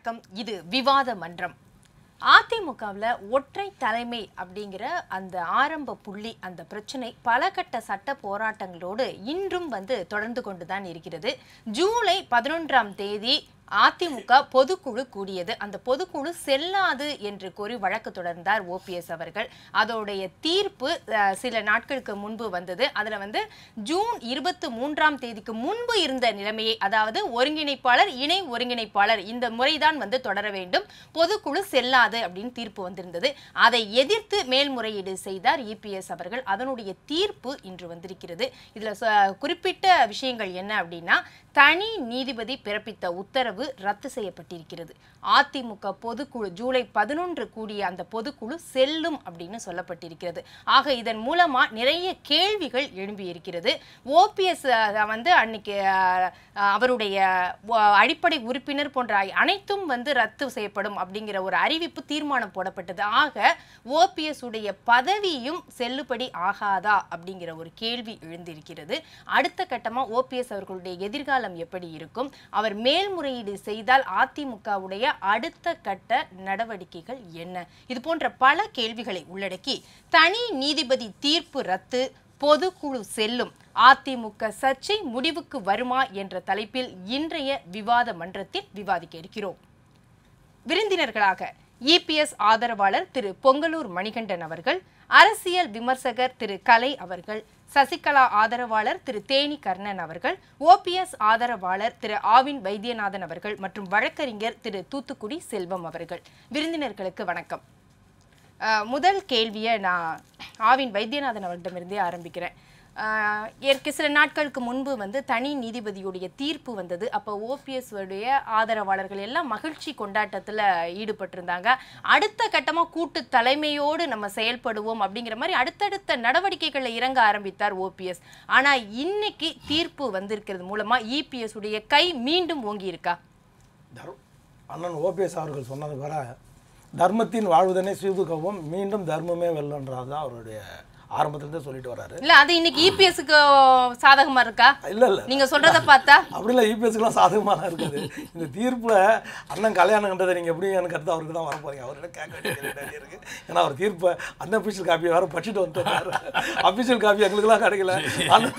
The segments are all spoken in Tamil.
வணக்கம் இது விவாத மன்றம் அதிமுகவில் ஒற்றை தலைமை அப்படிங்கிற அந்த ஆரம்ப புள்ளி அந்த பிரச்சனை பல கட்ட சட்ட போராட்டங்களோடு இன்றும் வந்து தொடர்ந்து கொண்டுதான் இருக்கிறது ஜூலை பதினொன்றாம் தேதி அதிமுக பொதுக்குழு கூடியது அந்த பொதுக்குழு செல்லாது என்று கூறி வழக்கு தொடர்ந்தார் ஓபிஎஸ் அவர்கள் அதோடைய தீர்ப்பு அஹ், சில நாட்களுக்கு முன்பு வந்தது அதுல வந்து ஜூன் இருபத்தி மூன்றாம் தேதிக்கு முன்பு இருந்த நிலைமையை அதாவது ஒருங்கிணைப்பாளர் இணை ஒருங்கிணைப்பாளர் இந்த முறைதான் வந்து தொடர வேண்டும் பொதுக்குழு செல்லாது அப்படின்னு தீர்ப்பு வந்திருந்தது அதை எதிர்த்து மேல்முறையீடு செய்தார் இபிஎஸ் அவர்கள் அதனுடைய தீர்ப்பு இன்று வந்திருக்கிறது இதுல ச- குறிப்பிட்ட விஷயங்கள் என்ன அப்படின்னா தனி நீதிபதி பிறப்பித்த உத்தரவு ரத்து செய்யப்பட்டிருக்கிறது அதிமுக பொதுக்குழு ஜூலை பதினொன்று கூடிய அந்த பொதுக்குழு செல்லும் அப்படின்னு சொல்லப்பட்டிருக்கிறது ஆக இதன் மூலமா நிறைய கேள்விகள் எழும்பி இருக்கிறது ஓபிஎஸ் வந்து அன்னைக்கு அஹ், அவருடைய அஹ், அடிப்படை உறுப்பினர் போன்ற அனைத்தும் வந்து ரத்து செய்யப்படும் அப்படிங்கிற ஒரு அறிவிப்பு தீர்மானம் போடப்பட்டது ஆக ஓபிஎஸ் உடைய பதவியும் செல்லுபடி ஆகாதா அப்படிங்கிற ஒரு கேள்வி எழுந்திருக்கிறது அடுத்த கட்டமா ஓபிஎஸ் அவர்களுடைய எதிர்காலம் எப்படி இருக்கும் அவர் மேல்முறையீடு செய்தால் அதிமுகவுடைய அடுத்த கட்ட நடவடிக்கைகள் என்ன இது போன்ற பல கேள்விகளை உள்ளடக்கி தனி நீதிபதி தீர்ப்பு ரத்து பொதுக்குழு செல்லும் அதிமுக சர்ச்சை முடிவுக்கு வருமா என்ற தலைப்பில் இன்றைய விவாத மன்றத்தில் விவாதிக்க இருக்கிறோம் விருந்தினர்களாக இபிஎஸ் ஆதரவாளர் திரு பொங்கலூர் மணிகண்டன் அவர்கள் அரசியல் விமர்சகர் திரு கலை அவர்கள் சசிகலா ஆதரவாளர் திரு தேனி கர்ணன் அவர்கள் ஓபிஎஸ் ஆதரவாளர் திரு ஆவின் வைத்தியநாதன் அவர்கள் மற்றும் வழக்கறிஞர் திரு தூத்துக்குடி செல்வம் அவர்கள் விருந்தினர்களுக்கு வணக்கம் அஹ், முதல் கேள்வியை நான் ஆவின் வைத்தியநாதன் அவர்களிடமிருந்தே ஆரம்பிக்கிறேன் அஹ், ஏற்க சில நாட்களுக்கு முன்பு வந்து தனி நீதிபதியுடைய தீர்ப்பு வந்தது அப்போ ஓபிஎஸ் உடைய ஆதரவாளர்கள் எல்லாம் மகிழ்ச்சி கொண்டாட்டத்தில் ஈடுபட்டிருந்தாங்க அடுத்த கட்டமாக கூட்டு தலைமையோடு நம்ம செயல்படுவோம் அப்படிங்கிற மாதிரி அடுத்தடுத்த நடவடிக்கைகளில் இறங்க ஆரம்பித்தார் ஓபிஎஸ் ஆனால் இன்னைக்கு தீர்ப்பு வந்திருக்கிறது மூலமாக இபிஎஸ் உடைய கை மீண்டும் ஓங்கி இருக்கா தர் அண்ணன் ஓபிஎஸ் அவர்கள் சொன்னது வர தர்மத்தின் வாழ்வதனை சீதுகவும் மீண்டும் தர்மமே வெல்லன்றது தான் அவருடைய ஆரம்பத்திலிருந்தே சொல்லிட்டு வராரு இல்ல அது இன்னைக்கு இபிஎஸ்க்கு சாதகமா இருக்கா இல்லை இல்லை நீங்க சொல்றத பார்த்தா அப்படிலாம் இபிஎஸ்க்குலாம் சாதகமாக இருக்குது இந்த தீர்ப்பில் அண்ணன் கல்யாணம் கண்டதை நீங்கள் எப்படி எனக்கு அடுத்து அவருக்கு தான் வர போறீங்க அவர்கிட்ட கேட்க வேண்டிய கேள்வி நிறைய இருக்கு ஏன்னா அவர் தீர்ப்பை அண்ணன் அஃபிஷியல் காப்பி வேறு படிச்சுட்டு வந்துட்டார் அஃபிஷியல் காப்பி எங்களுக்குலாம் கிடைக்கல அண்ணன்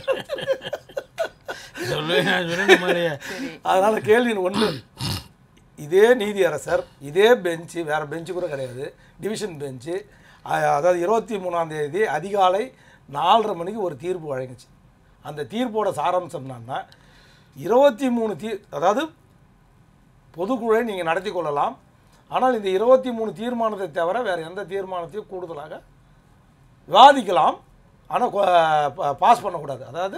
சொல்லுவேன் நான் சொன்ன மாதிரியே அதனால கேள்வி ஒன்று இதே நீதியரசர் இதே பெஞ்சு வேற பெஞ்சு கூட கிடையாது டிவிஷன் பெஞ்சு அ- அதாவது இருபத்தி மூணாம் தேதி அதிகாலை நாலரை மணிக்கு ஒரு தீர்ப்பு வழங்குச்சு அந்த தீர்ப்போட சாராம்சம் என்னன்னா இருபத்தி மூணு தீ அதாவது பொதுக்குழுவை நீங்கள் நடத்தி கொள்ளலாம் ஆனால் இந்த இருபத்தி மூணு தீர்மானத்தை தவிர வேறு எந்த தீர்மானத்தையும் கூடுதலாக விவாதிக்கலாம் ஆனால் பாஸ் பண்ணக்கூடாது அதாவது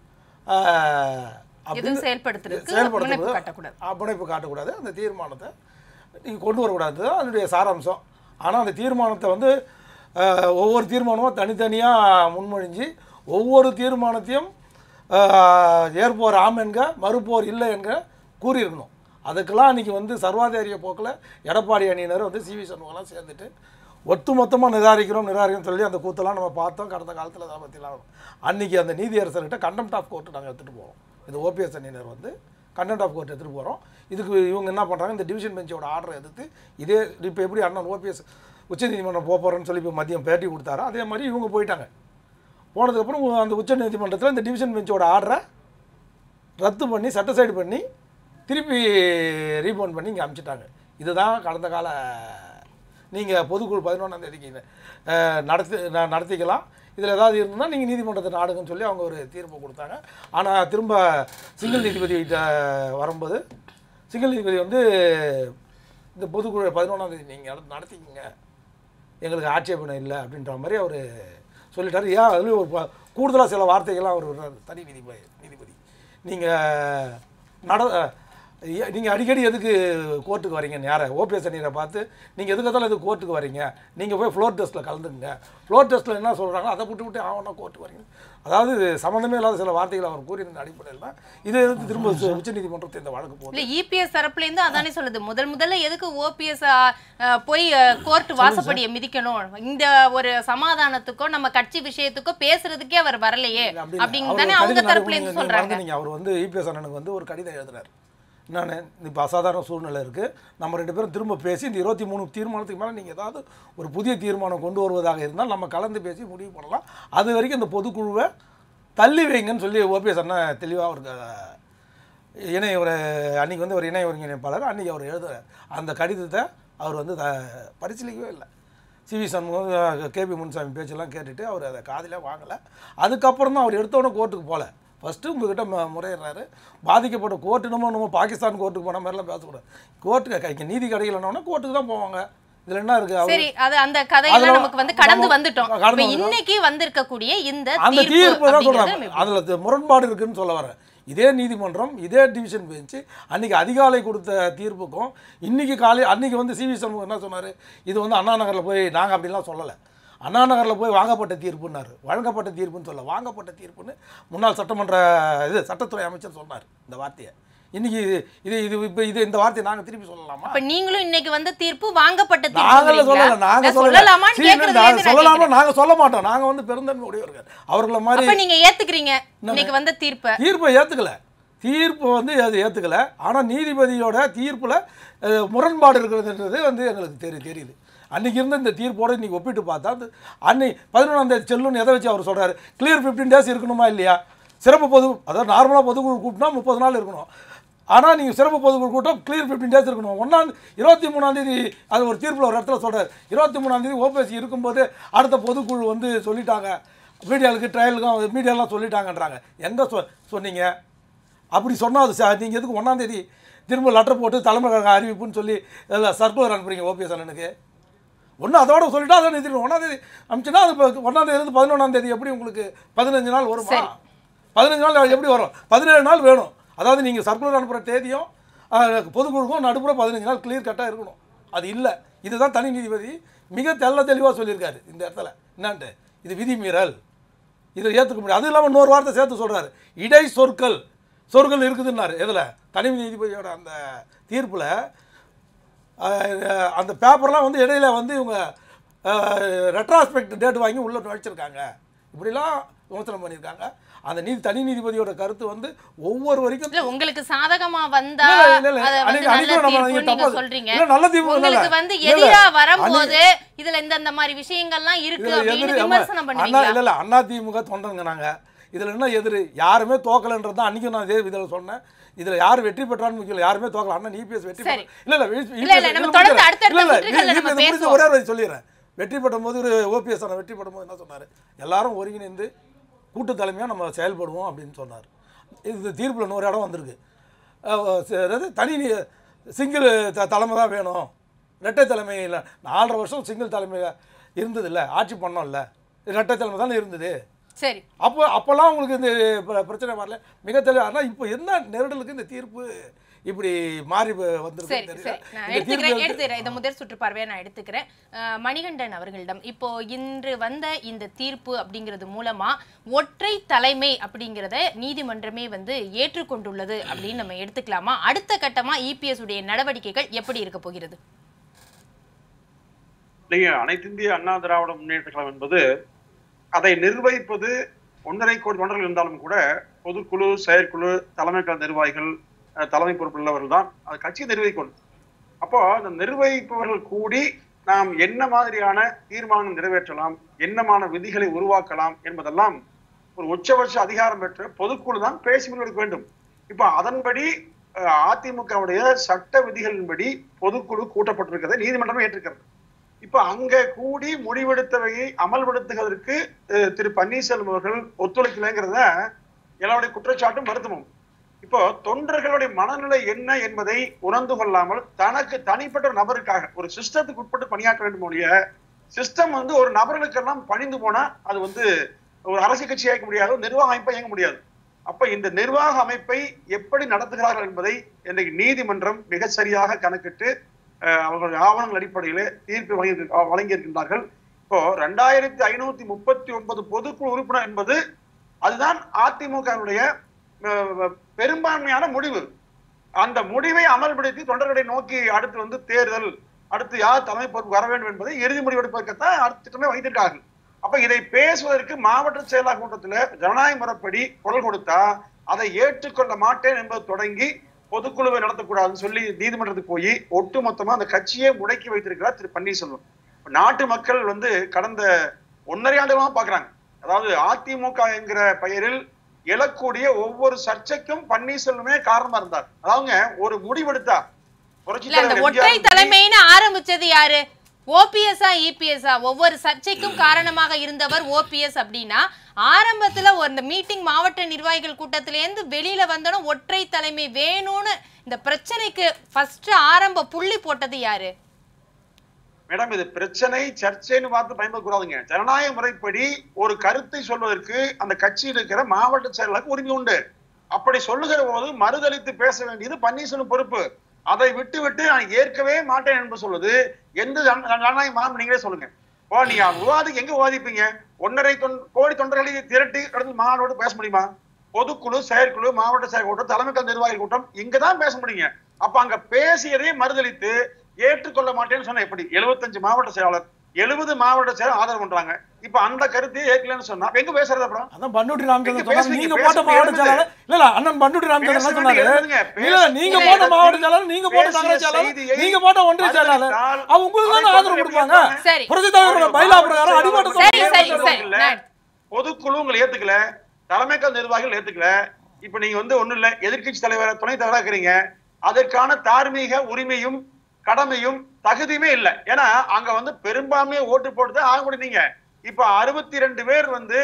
அஹ், அப்படின்னு- எதுவும் செயல்படுத்துறதுக்கு செயல்படுத்துறது முனைப்பு காட்டக்கூடாது முனைப்பு காட்டக்கூடாது அந்த தீர்மானத்தை நீங்கள் கொண்டு வரக்கூடாது தான் அதனுடைய சாராம்சம் ஆனால் அந்த தீர்மானத்தை வந்து அஹ், ஒவ்வொரு தீர்மானமும் தனித்தனியாக முன்மொழிஞ்சு ஒவ்வொரு தீர்மானத்தையும் அஹ், ஏற்போர் ஆம் என்க மறுப்போர் இல்லை என்க கூறியிருக்கணும் அதுக்கெல்லாம் அன்றைக்கி வந்து சர்வாதிகாரிய போக்கில் எடப்பாடி அணியினர் வந்து சிவி சண்முகம்லாம் சேர்ந்துட்டு ஒட்டுமொத்தமாக நிராகரிக்கிறோம் நிராகரிக்கிறோம் சொல்லி அந்த கூத்தெல்லாம் நம்ம பார்த்தோம் கடந்த காலத்தில் அதை பற்றிலாம் அன்றைக்கி அந்த நீதியரசர்கிட்ட கண்டெம்ட் ஆஃப் கோர்ட்டு நாங்கள் எடுத்துகிட்டு போவோம் இந்த ஓபிஎஸ் அணியினர் வந்து கண்டெம்ட் ஆஃப் கோர்ட் எடுத்துகிட்டு போகிறோம் இதுக்கு இவங்க என்ன பண்ணுறாங்க இந்த டிவிஷன் பெஞ்சோட ஆர்டரை எதிர்த்து இதே இப்போ எப்படி அண்ணன் ஓபிஎஸ் உச்சநீதிமன்றம் போக போகிறேன்னு சொல்லி இப்போ மதியம் பேட்டி கொடுத்தாரோ அதே மாதிரி இவங்க போயிட்டாங்க போனதுக்கப்புறம் அந்த உச்சநீதிமன்றத்தில் இந்த டிவிஷன் பெஞ்சோட ஆர்டரை ரத்து பண்ணி சட்டசைடு பண்ணி திருப்பி ரீபவுண்ட் பண்ணி இங்கே அமுச்சிட்டாங்க இதுதான் கடந்த கால நீங்கள் பொதுக்குழு பதினொன்றாம் தேதிக்கு அஹ், நடத்தி ந- நடத்திக்கலாம் இதில் ஏதாவது இருந்ததுன்னா நீங்கள் நீதிமன்றத்தை நாடுங்கன்னு சொல்லி அவங்க ஒரு தீர்ப்பு கொடுத்தாங்க ஆனால் திரும்ப சிங்கிள் நீதிபதி கிட்ட வரும்போது சிங்கிள் நீதிபதி வந்து இந்த பொதுக்குழு பதினொன்றாம் தேதி நீங்கள் நடத்திக்கிங்க எங்களுக்கு ஆட்சேபனை இல்லை அப்படின்ற மாதிரி அவர் சொல்லிட்டாரு ஏன் அதுலேயும் ஒரு கூடுதலாக சில வார்த்தைகள்லாம் அவர் விடுறாரு தனி நீதிபதி நீதிபதி நீங்கள் நட நீங்கள் அடிக்கடி எதுக்கு கோர்ட்டுக்கு வரீங்கன்னு யாரை ஓபிஎஸ் அணியரை பார்த்து நீங்கள் எதுக்கு எதுக்கு கோர்ட்டுக்கு வரீங்க நீங்கள் போய் ஃப்ளோர் டெஸ்ட்டில் கலந்துங்க ஃப்ளோர் டெஸ்ட்டில் என்ன சொல்கிறாங்க அதை விட்டு விட்டு ஆவணா கோர்ட்டுக்கு வரீங்க அதாவது சம்மந்தமே இல்லாத சில வார்த்தைகள் அவர் கூறியிருந்த அடிப்படையில் தான் இதை எதிர்த்து திரும்ப உச்ச- உச்சநீதிமன்றத்தை இந்த வழக்கு போகுது இல்ல இபிஎஸ் தரப்புல இருந்து அதானே சொல்லுது முதல் முதல்ல எதுக்கு ஓபிஎஸ் போய் கோர்ட் வாசப்படியை மிதிக்கணும் இந்த ஒரு சமாதானத்துக்கோ நம்ம கட்சி விஷயத்துக்கோ பேசுறதுக்கே அவர் வரலையே அப்படி இல்ல. அப்படின்னு அவர் தானே ஒரு அவங்க கடிதம் தரப்புல அனுப்பி- இருந்து நீங்க சொல்றாங்க மறந்துட்டீங்க. அவர் வந்து இபிஎஸ் அண்ணனுக்கு வந்து ஒரு கடிதம் எழுதுறாரு நான் இப்போ அசாதாரண சூழ்நிலை இருக்குது நம்ம ரெண்டு பேரும் திரும்ப பேசி இந்த இருபத்தி மூணு தீர்மானத்துக்கு மேலே நீங்கள் ஏதாவது ஒரு புதிய தீர்மானம் கொண்டு வருவதாக இருந்தால் நம்ம கலந்து பேசி முடிவு பண்ணலாம் அது வரைக்கும் இந்த பொதுக்குழுவை தள்ளி வைங்கன்னு சொல்லி ஓபிஎஸ் அண்ணா தெளிவாக அவருக்கு இணை ஒரு அன்றைக்கி வந்து ஒரு இணை ஒருங்கிணைப்பாளர் அன்றைக்கி அவர் எழுத அந்த கடிதத்தை அவர் வந்து த- பரிசீலிக்கவே இல்லை சிவி சண்முகம் கேபி முனுசாமி பேச்செல்லாம் கேட்டுட்டு அவர் அதை காதிலே வாங்கலை அதுக்கப்புறம் தான் அவர் எடுத்தோடனே கோர்ட்டுக்கு போகல ஃபஸ்ட்டு உங்ககிட்ட ம முறையிடுறாரு பாதிக்கப்பட்ட கோர்ட்டு நம்ம நம்ம பாகிஸ்தான் கோர்ட்டுக்கு போன மாதிரிலாம் பேசக்கூடாது கோர்ட்டுக்கு கைக்கு நீதி கிடைக்கலன்னா கோர்ட்டுக்கு தான் போவாங்க இதில் என்ன இருக்குது அவர் சரி அது அந்த கதையெல்லாம் அதுல நமக்கு வந்து கடந்து நம்ம வந்துட்டோம் கடந்து இப்ப வந்துட்டோம். இன்னைக்கு வந்திருக்கக்கூடிய இந்த அந்த தீர்ப்பு தீர்ப்பு தான் அப்படிங்கறது சொல்கிறாங்க நம்ம அதில் முரண்பாடு இருக்குன்னு சொல்ல வரேன் இதே நீதிமன்றம் இதே டிவிஷன் பெஞ்சு அன்னைக்கு அதிகாலை கொடுத்த தீர்ப்புக்கும் இன்னைக்கு காலை அன்னைக்கு வந்து சிவி சண்முகம் என்ன சொன்னார் இது வந்து அண்ணா நகரில் போய் நாங்கள் அப்படிலாம் சொல்லலை அண்ணா நகரில் போய் வாங்கப்பட்ட தீர்ப்புன்னாரு வழங்கப்பட்ட தீர்ப்புன்னு சொல்ல வாங்கப்பட்ட தீர்ப்புன்னு முன்னாள் சட்டமன்ற இது சட்டத்துறை அமைச்சர் சொன்னார் இந்த வார்த்தையை இன்னைக்கு இது இது இப்போ இது இந்த வார்த்தையை நாங்கள் திருப்பி சொல்லலாமா அப்ப நீங்களும் இன்னைக்கு வந்த தீர்ப்பு வாங்கப்பட்ட நாங்கள சொல்லல தீர்ப்பு நாங்க நான் சொல்லல சொல்லலாமான்னு சீ, கேக்குறதுல நாங்க இருந்து நான் சொல்லலாமா கேக்குறேன். நாங்க சொல்ல மாட்டோம் நாங்க வந்து பெருந்தன்மை உடையவர்கள் அவர்களை மாதிரி அப்ப நீங்க ஏத்துக்கிறீங்க இன்னைக்கு வந்த தீர்ப்பை தீர்ப்பை ஏற்றுக்கல தீர்ப்பு வந்து அது ஏற்றுக்கல ஆனால் நீதிபதியோட தீர்ப்பில் முரண்பாடு இருக்கிறதுன்றது வந்து எங்களுக்கு தெரி தெரியுது அன்றைக்கி இருந்த இந்த தீர்ப்போட இன்னைக்கு ஒப்பிட்டு பார்த்தா அது அன்னை பதினொன்றாம் தேதி செல்லுன்னு எதை வச்சு அவர் சொல்கிறாரு கிளியர் ஃபிஃப்டீன் டேஸ் இருக்கணுமா இல்லையா சிறப்பு பொது அதாவது நார்மலாக பொதுக்குழு கூட்டினா முப்பது நாள் இருக்கணும் ஆனால் நீங்கள் சிறப்பு பொதுக்குழு கூட்டம் கிளியர் ஃபிஃப்டீன் டேஸ் இருக்கணும் ஒன்றாம் இருபத்தி மூணாந்தேதி அது ஒரு தீர்ப்பில் ஒரு இடத்துல சொல்கிறார் இருபத்தி மூணாந்தேதி ஓபிஎஸ்சி இருக்கும்போது அடுத்த பொதுக்குழு வந்து சொல்லிட்டாங்க மீடியாவுக்கு ட்ரையலுக்கும் மீடியாலாம் சொல்லிட்டாங்கன்றாங்க எங்கே சொ சொன்னீங்க அப்படி சொன்னால் அது சார் நீங்கள் எதுக்கு ஒன்றாந்தேதி திரும்ப லெட்டர் போட்டு தலைமை கழக அறிவிப்புன்னு சொல்லி இதில் சர்க்குலர் அனுப்புறீங்க ஓபிஎஸ் அண்ணனுக்கு ஒன்று அதோட சொல்லிட்டா அதை நிறுத்திடும் ஒன்றாந்தேதி அனுப்பிச்சுன்னா அது இப்போ ஒன்றாந்தேதிலேருந்து பதினொன்றாந்தேதி எப்படி உங்களுக்கு பதினஞ்சு நாள் வருமா பதினஞ்சு நாள் எப்படி வரும் பதினேழு நாள் வேணும் அதாவது நீங்கள் சர்க்குலர் அனுப்புகிற தேதியும் அஹ், பொதுக்குழுக்கும் நடுப்புற பதினஞ்சு நாள் கிளியர் கட்டாக இருக்கணும் அது இல்லை இதுதான் தனி நீதிபதி மிக தெள்ள தெளிவாக சொல்லியிருக்காரு இந்த இடத்துல என்னான்ட்டு இது விதிமீறல் இதை ஏற்றுக்க முடியாது அது இல்லாமல் இன்னொரு வார்த்தை சேர்த்து சொல்கிறாரு இடை சொற்கள் சொற்கள் இருக்குதுன்னாரு எதில் தனி நீதிபதியோட அந்த தீர்ப்பில் அந்த பேப்பர்லாம் வந்து இடையில வந்து இவங்க ரெட்ராஸ்பெக்ட் டேட் வாங்கி உள்ளே நுழைச்சிருக்காங்க இப்படிலாம் விமர்சனம் பண்ணியிருக்காங்க அந்த நீதி தனி நீதிபதியோட கருத்து வந்து ஒவ்வொரு வரைக்கும் இல்ல உங்களுக்கு சாதகமா வந்தா இல்ல, இல்ல, இல்ல. அத வந்து அன்னைக்கு- நல்ல அன்னைக்கும் நம்ம தீர்ப்புன்னு நீங்க நீங்க தப்பா- சொல்றீங்க இல்ல, நல்ல தீர்ப்பு இல்ல, உங்களுக்கு இல்ல. வந்து இல்ல, இல்ல. எதிரா வரும்போது இதுல இந்த இந்த மாதிரி விஷயங்கள்லாம் இருக்கு இதுல அப்படின்னு எதிரு- ஆமா. விமர்சனம் அண்ணா பண்ணுவீங்களா இல்ல இல்ல அண்ணா திமுக தொண்டங்க நாங்க இதுல என்ன எதிரு யாருமே தோக்கலன்றது தான் அன்னைக்கும் நான் இதே இதில் சொன்னேன் இதுல யார் வெற்றி பெற்றான்னு முக்கியம் இல்ல. யாருமே தோக்கல அண்ணா இபிஎஸ் வெற்றி சரி. பெற்ற இல்ல இல்ல வி- இல்ல, இல்ல, EPS நம்ம இதுல தொடர்ந்து முடிக்கல. அடுத்தடுத்த இல்ல, இல்ல, சுற்றுகள்ல EPS நம்ம முடிச்சு பேசுவோம். ஒரே ஒரு சொல்லிடுறேன் வெற்றி பெற்ற போது ஒரு ஓபிஎஸ் அண்ணா வெற்றி பெறும் போது என்ன சொன்னாரு எல்லாரும் ஒருங்கிணைந்து கூட்டு தலைமையா நம்ம செயல்படுவோம் அப்படின்னு சொன்னார் இது தீர்ப்புல இன்னொரு இடம் வந்திருக்கு அஹ் ச- அதாவது தனி நீ- சிங்கிள் த தலைமை தான் வேணும் இரட்டை தலைமை இல்லை நாலரை வருஷம் சிங்கிள் தலைமையில் இருந்தது இல்லை ஆட்சி பண்ணோம்ல இரட்டை தலைமை தானே இருந்தது சரி அப்போ அப்போல்லாம் உங்களுக்கு இந்த ப- பிரச்சனை வரல மிக தெளிவாக ஆனால் இப்போ என்ன நெருடலுக்கு இந்த தீர்ப்பு இப்படி மாறி வந்திருக்கு சரி தெரியல சரி நான் இந்த எடுத்துக்கிறேன் தீர்ப்பு எடுத்துக்கிறேன் இந்த முதல் சுற்று பார்வையை நான் எடுத்துக்கிறேன் அஹ், மணிகண்டன் அவர்களிடம் இப்போ இன்று வந்த இந்த தீர்ப்பு அப்படிங்கிறது மூலமா ஒற்றை தலைமை அப்படிங்கிறத நீதிமன்றமே வந்து ஏற்றுக்கொண்டுள்ளது அப்படின்னு நம்ம எடுத்துக்கலாமா அடுத்த கட்டமா இபிஎஸ் உடைய நடவடிக்கைகள் எப்படி இருக்க போகிறது இல்லைங்க அனைத்து இந்திய அண்ணா திராவிட முன்னேற்ற கழகம் என்பது அதை நிர்வகிப்பது ஒன்றரை கோடி தொண்டர்கள் இருந்தாலும் கூட பொதுக்குழு செயற்குழு தலைமை கழக நிர்வாகிகள் அஹ், தலைமை பொறுப்புள்ளவர்கள் தான் அது கட்சி நிர்வகிக்கணும் அப்போ அந்த நிர்வகிப்பவர்கள் கூடி நாம் என்ன மாதிரியான தீர்மானம் நிறைவேற்றலாம் என்னமான விதிகளை உருவாக்கலாம் என்பதெல்லாம் ஒரு உச்சபட்ச அதிகாரம் பெற்ற பொதுக்குழு தான் பேசி முடிவெடுக்க வேண்டும் இப்போ அதன்படி அஹ், அதிமுகவுடைய சட்ட விதிகளின்படி பொதுக்குழு கூட்டப்பட்டிருக்கிறதை நீதிமன்றமே ஏற்றிருக்கிறது இப்ப அங்க கூடி முடிவெடுத்தவையை அமல்படுத்துவதற்கு அஹ், திரு பன்னீர்செல்வம் அவர்கள் ஒத்துழைக்கலைங்கிறத எல்லாருடைய குற்றச்சாட்டும் வருத்தமும் இப்போ தொண்டர்களுடைய மனநிலை என்ன என்பதை உணர்ந்து கொள்ளாமல் தனக்கு தனிப்பட்ட ஒரு நபருக்காக ஒரு சிஸ்டத்துக்கு உட்பட்டு பணியாற்ற வேண்டும் ஒழிய சிஸ்டம் வந்து ஒரு நபர்களுக்கெல்லாம் பணிந்து போனா அது வந்து ஒரு அரசியல் கட்சி இயக்க முடியாது ஒரு நிர்வாக அமைப்பை இயங்க முடியாது அப்ப இந்த நிர்வாக அமைப்பை எப்படி நடத்துகிறார்கள் என்பதை இன்றைக்கு நீதிமன்றம் மிக சரியாக கணக்கிட்டு அஹ், அவர்களுடைய ஆவணங்கள் அடிப்படையில் தீர்ப்பு வழங்கி வழங்கியிருக்கின்றார்கள் இப்போ ரெண்டாயிரத்தி ஐநூத்தி முப்பத்தி ஒன்பது பொதுக்குழு உறுப்பினர் என்பது அதுதான் அதிமுகவுடைய பெரும்பான்மையான முடிவு அந்த முடிவை அமல்படுத்தி தொண்டர்களை நோக்கி அடுத்து வந்து தேர்தல் அடுத்து யார் தலைமை பொறுப்பு வர வேண்டும் என்பதை இறுதி முடிவெடுப்பதற்குத்தான் அடுத்த திட்டமே வைத்திருக்கார்கள் அப்ப இதை பேசுவதற்கு மாவட்ட செயலாளர் கூட்டத்தில் ஜனநாயக முறைப்படி குரல் கொடுத்தா அதை ஏற்றுக்கொள்ள மாட்டேன் என்பது தொடங்கி பொதுக்குழுவை நடத்தக்கூடாதுன்னு சொல்லி நீதிமன்றத்துக்கு போய் ஒட்டுமொத்தமா அந்த கட்சியே முடக்கி வைத்திருக்கிறார் திரு பன்னீர்செல்வம் இப்ப நாட்டு மக்கள் வந்து கடந்த ஒன்னரை ஆண்டுகளா பாக்குறாங்க அதாவது அதிமுக என்கிற பெயரில் எழக்கூடிய ஒவ்வொரு சர்ச்சைக்கும் பன்னீர்செல்வமே காரணமா இருந்தார் அதாவதுங்க ஒரு முடிவெடுத்தா புரட்சித் இல்ல அந்த தலைவர் ஒற்றை எம்ஜிஆர் தலைமைன்னு ஆரம்பிச்சது யாரு ஓபிஎஸ்ஆ இபிஎஸ்ஆ ஒவ்வொரு சர்ச்சைக்கும் காரணமாக இருந்தவர் ஓபிஎஸ் அப்படின்னா ஆரம்பத்துல ஒரு இந்த மீட்டிங் மாவட்ட நிர்வாகிகள் கூட்டத்திலேருந்து வெளியில வந்தோம் ஒற்றை தலைமை வேணும்னு இந்த பிரச்சனைக்கு ஃபர்ஸ்ட் ஆரம்ப புள்ளி போட்டது யாரு மேடம் இது பிரச்சனை சர்ச்சைன்னு பார்த்து பயன்படக்கூடாதுங்க ஜனநாயக முறைப்படி ஒரு கருத்தை சொல்வதற்கு அந்த கட்சியில் இருக்கிற மாவட்ட செயலாளருக்கு உரிமை உண்டு அப்படி சொல்லுகிற போது மறுதளித்து பேச வேண்டியது பன்னீர்செல்வம் பொறுப்பு அதை விட்டு விட்டு நான் ஏற்கவே மாட்டேன் என்று சொல்வது எந்த ஜன- ஜனநாயக மாம் நீங்களே சொல்லுங்க ஓ நீங்க விவாதிக்கு எங்க விவாதிப்பீங்க ஒன்னரை தொன் கோடி தொண்டர்களை திரட்டி கடந்து மாநாடு பேச முடியுமா பொதுக்குழு செயற்குழு மாவட்ட செயல் கூட்டம் தலைமை நிர்வாகிகள் கூட்டம் இங்கதான் பேச முடியுங்க அப்ப அங்க பேசியதே மறுதளித்து ஏற்றுக்கொள்ள மாட்டேன்னு சொன்ன எப்படி 75 மாவட்ட செயலாளர் எழுபது மாவட்ட செயலர் ஆதரவு பண்றாங்க இப்ப அந்த கருத்தையே ஏற்கலன்னு சொன்னா எங்க பேசுறது அப்புறம் அதான் பண்டூட்டி ராமச்சந்திரன் நீங்க சொன்னாரு பேசுறீங்க, நீங்க பேச போட்ட மாவட்ட வேண்டியது. செயலாளர் இல்ல இல்ல அண்ணன் பண்டூட்டி ராமச்சந்திரன் என்ன பேச சொன்னாரு வேண்டியது எழுதுங்க. இல்ல பேச நீங்க வேண்டிய போட்ட மாவட்ட இடத்தில் செயலாளர் நீங்க போட்ட பேசிய நகர செயலாளர் செய்தியை நீங்க போட்ட ஒன்றிய செயலாளர் மறுதளித்தால் அவங்க உங்களுக்கு தானே அதை ஆதரவு எப்படி கொடுப்பாங்க கேட்பாங்க? சரி புரட்சி தலைவரோட பைலா பிரகாரம் அடிமட்ட சரி தொண்டர்கள் சரி ஏற்படுத்துவாங்க. சரி இல்ல. நான் பொதுக்குழு உங்களை ஏத்துக்கல தலைமைக்கல் நிர்வாகிகள் ஏத்துக்கல இப்ப நீங்க வந்து ஒண்ணும் இல்ல எதிர்க்கட்சி தலைவர் துணைத் தலைவரா இருக்கிறீங்க அதற்கான தார்மீக உரிமையும் கடமையும் தகுதியுமே இல்ல ஏன்னா அங்க வந்து பெரும்பான்மையை ஓட்டு போட்டு ஆக முடியும் நீங்க இப்ப அறுபத்தி ரெண்டு பேர் வந்து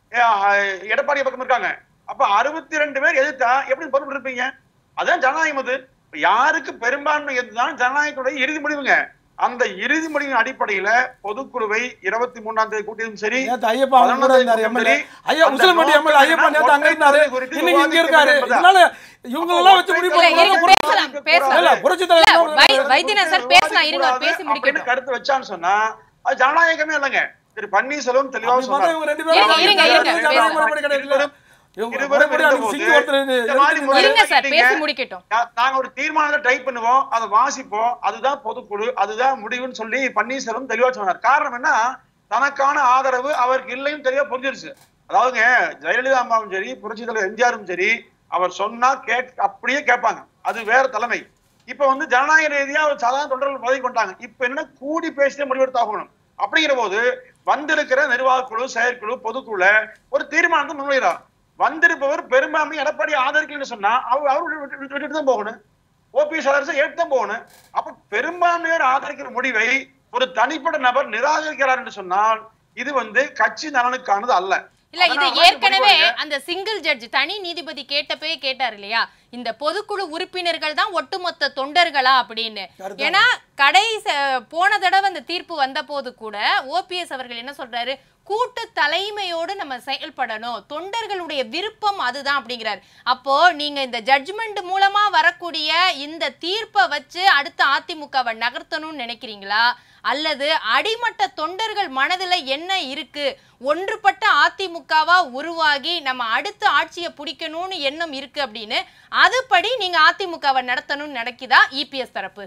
அஹ், எடப்பாடி பக்கம் இருக்காங்க அப்ப அறுபத்தி ரெண்டு பேர் எதிர்த்தா எப்படி பொறுப்பு இருப்பீங்க அதான் ஜனநாயகம் அது இப்ப யாருக்கு பெரும்பான்மை எதுதான் ஜனநாயகத்துடைய இறுதி முடிவுங்க அந்த இறுதி முடிவின் அடிப்படையில பொதுக்குழுவை இருபத்தி மூணாம் தேதி கூட்டியதும் சரி நேத்து ஐயப்பா அவங்க கூட இருந்தாரு எம்எல்ஏ ஐயா உசிலம்பட்டி எம்எல்ஏ ஐயப்பா நேத்து அங்க இருந்தாரு இன்னைக்கு இங்க இருக்காரு இதனால இவங்க எல்லாம் வச்சு முடிவு இல்ல, இருங்க, பண்ணுவாங்க பேசலாம், பேசலாம். இல்ல புரட்சி இல்ல, தலைவர் வை- வைத்தியநாதன் சார் பேசலாம் இருங்க அவர் பேசி அப்படின்னு முடிக்கட்டும் கருத்து வச்சான்னு சொன்னா அது ஜனநாயகமே இல்லைங்க திரு பன்னீர்செல்வம் தெளிவா அப்படி பார்த்தா சொன்னார் இவங்க ரெண்டு இருங்க, பேரும் இருங்க, இருங்க, ஜனநாயக பேசலாம். முறைப்படி கிடையாது. இருவரும் இவங்க இருவரும் முறைப்படி அன்னைக்கு இருந்தபோது சிங்கு ஒருத்தர் இது- இந்த மாதிரி எடுத்து முறை- இருங்க சார் நீங்க- பேசி முடிக்கட்டும் நா- நாங்க ஒரு தீர்மானத்தை டைப் பண்ணுவோம் அதை வாசிப்போம் அதுதான் பொதுக்குழு அதுதான் முடிவுன்னு சொல்லி பன்னீர்செல்வம் தெளிவா சொன்னார் காரணம் என்ன தனக்கான ஆதரவு அவருக்கு இல்லைன்னு தெளிவா புரிஞ்சிருச்சு அதாவதுங்க ஜெயலலிதா அம்மாவும் சரி புரட்சி தலைவர் எம்ஜிஆரும் சரி அவர் சொன்னா கேக் அப்படியே கேட்பாங்க அது வேற தலைமை இப்ப வந்து ஜனநாயக ரீதியா ஒரு சாதாரண தொண்டர்கள் பதவி கொண்டாங்க இப்ப என்ன கூடி பேசிட்டே முடிவெடுத்தாகணும் அப்படிங்கிற போது வந்திருக்கிற நிர்வாக குழு செயற்குழு பொதுக்குழுல ஒரு தீர்மானத்தை முன்வைக்கிறார் வந்திருப்பவர் பெரும்பான்மை எடப்பாடி ஆதரிக்கலன்னு சொன்னா அவர் அவர் விட்டு- விட்டு- விட்டுட்டு தான் போகணும் ஓபிஎஸ் அரசு ஏற்று தான் போகணும் அப்ப பெரும்பான்மையோர் ஆதரிக்கிற முடிவை ஒரு தனிப்பட்ட நபர் நிராகரிக்கிறார் என்று சொன்னால் இது வந்து கட்சி நலனுக்கானது அல்ல இல்ல இது அதனால ஏற்கனவே முடிவு அந்த சிங்கிள் ஜட்ஜ் தனி நீதிபதி கேட்டப்பவே கேட்டார் இல்லையா இந்த பொதுக்குழு உறுப்பினர்கள் தான் ஒட்டுமொத்த தொண்டர்களா அப்படின்னு கருத்து ஏன்னா கடை போன தடவை அந்த தீர்ப்பு வந்த போது கூட ஓபிஎஸ் அவர்கள் என்ன சொல்றாரு கூட்டு தலைமையோடு நம்ம செயல்படணும் தொண்டர்களுடைய விருப்பம் அதுதான் அப்படிங்கிறார் அப்போ நீங்க இந்த ஜட்ஜ்மெண்ட் மூலமா வரக்கூடிய இந்த தீர்ப்பை வச்சு அடுத்த அதிமுகவை நகர்த்தணும்னு நினைக்கிறீங்களா அல்லது அடிமட்ட தொண்டர்கள் மனதுல என்ன இருக்கு ஒன்றுபட்ட அதிமுகவா உருவாகி நம்ம அடுத்த ஆட்சியை பிடிக்கணும்னு எண்ணம் இருக்கு அப்படின்னு அதுபடி நீங்க அதிமுகவை நடத்தணும்னு நினைக்குதா இபிஎஸ் தரப்பு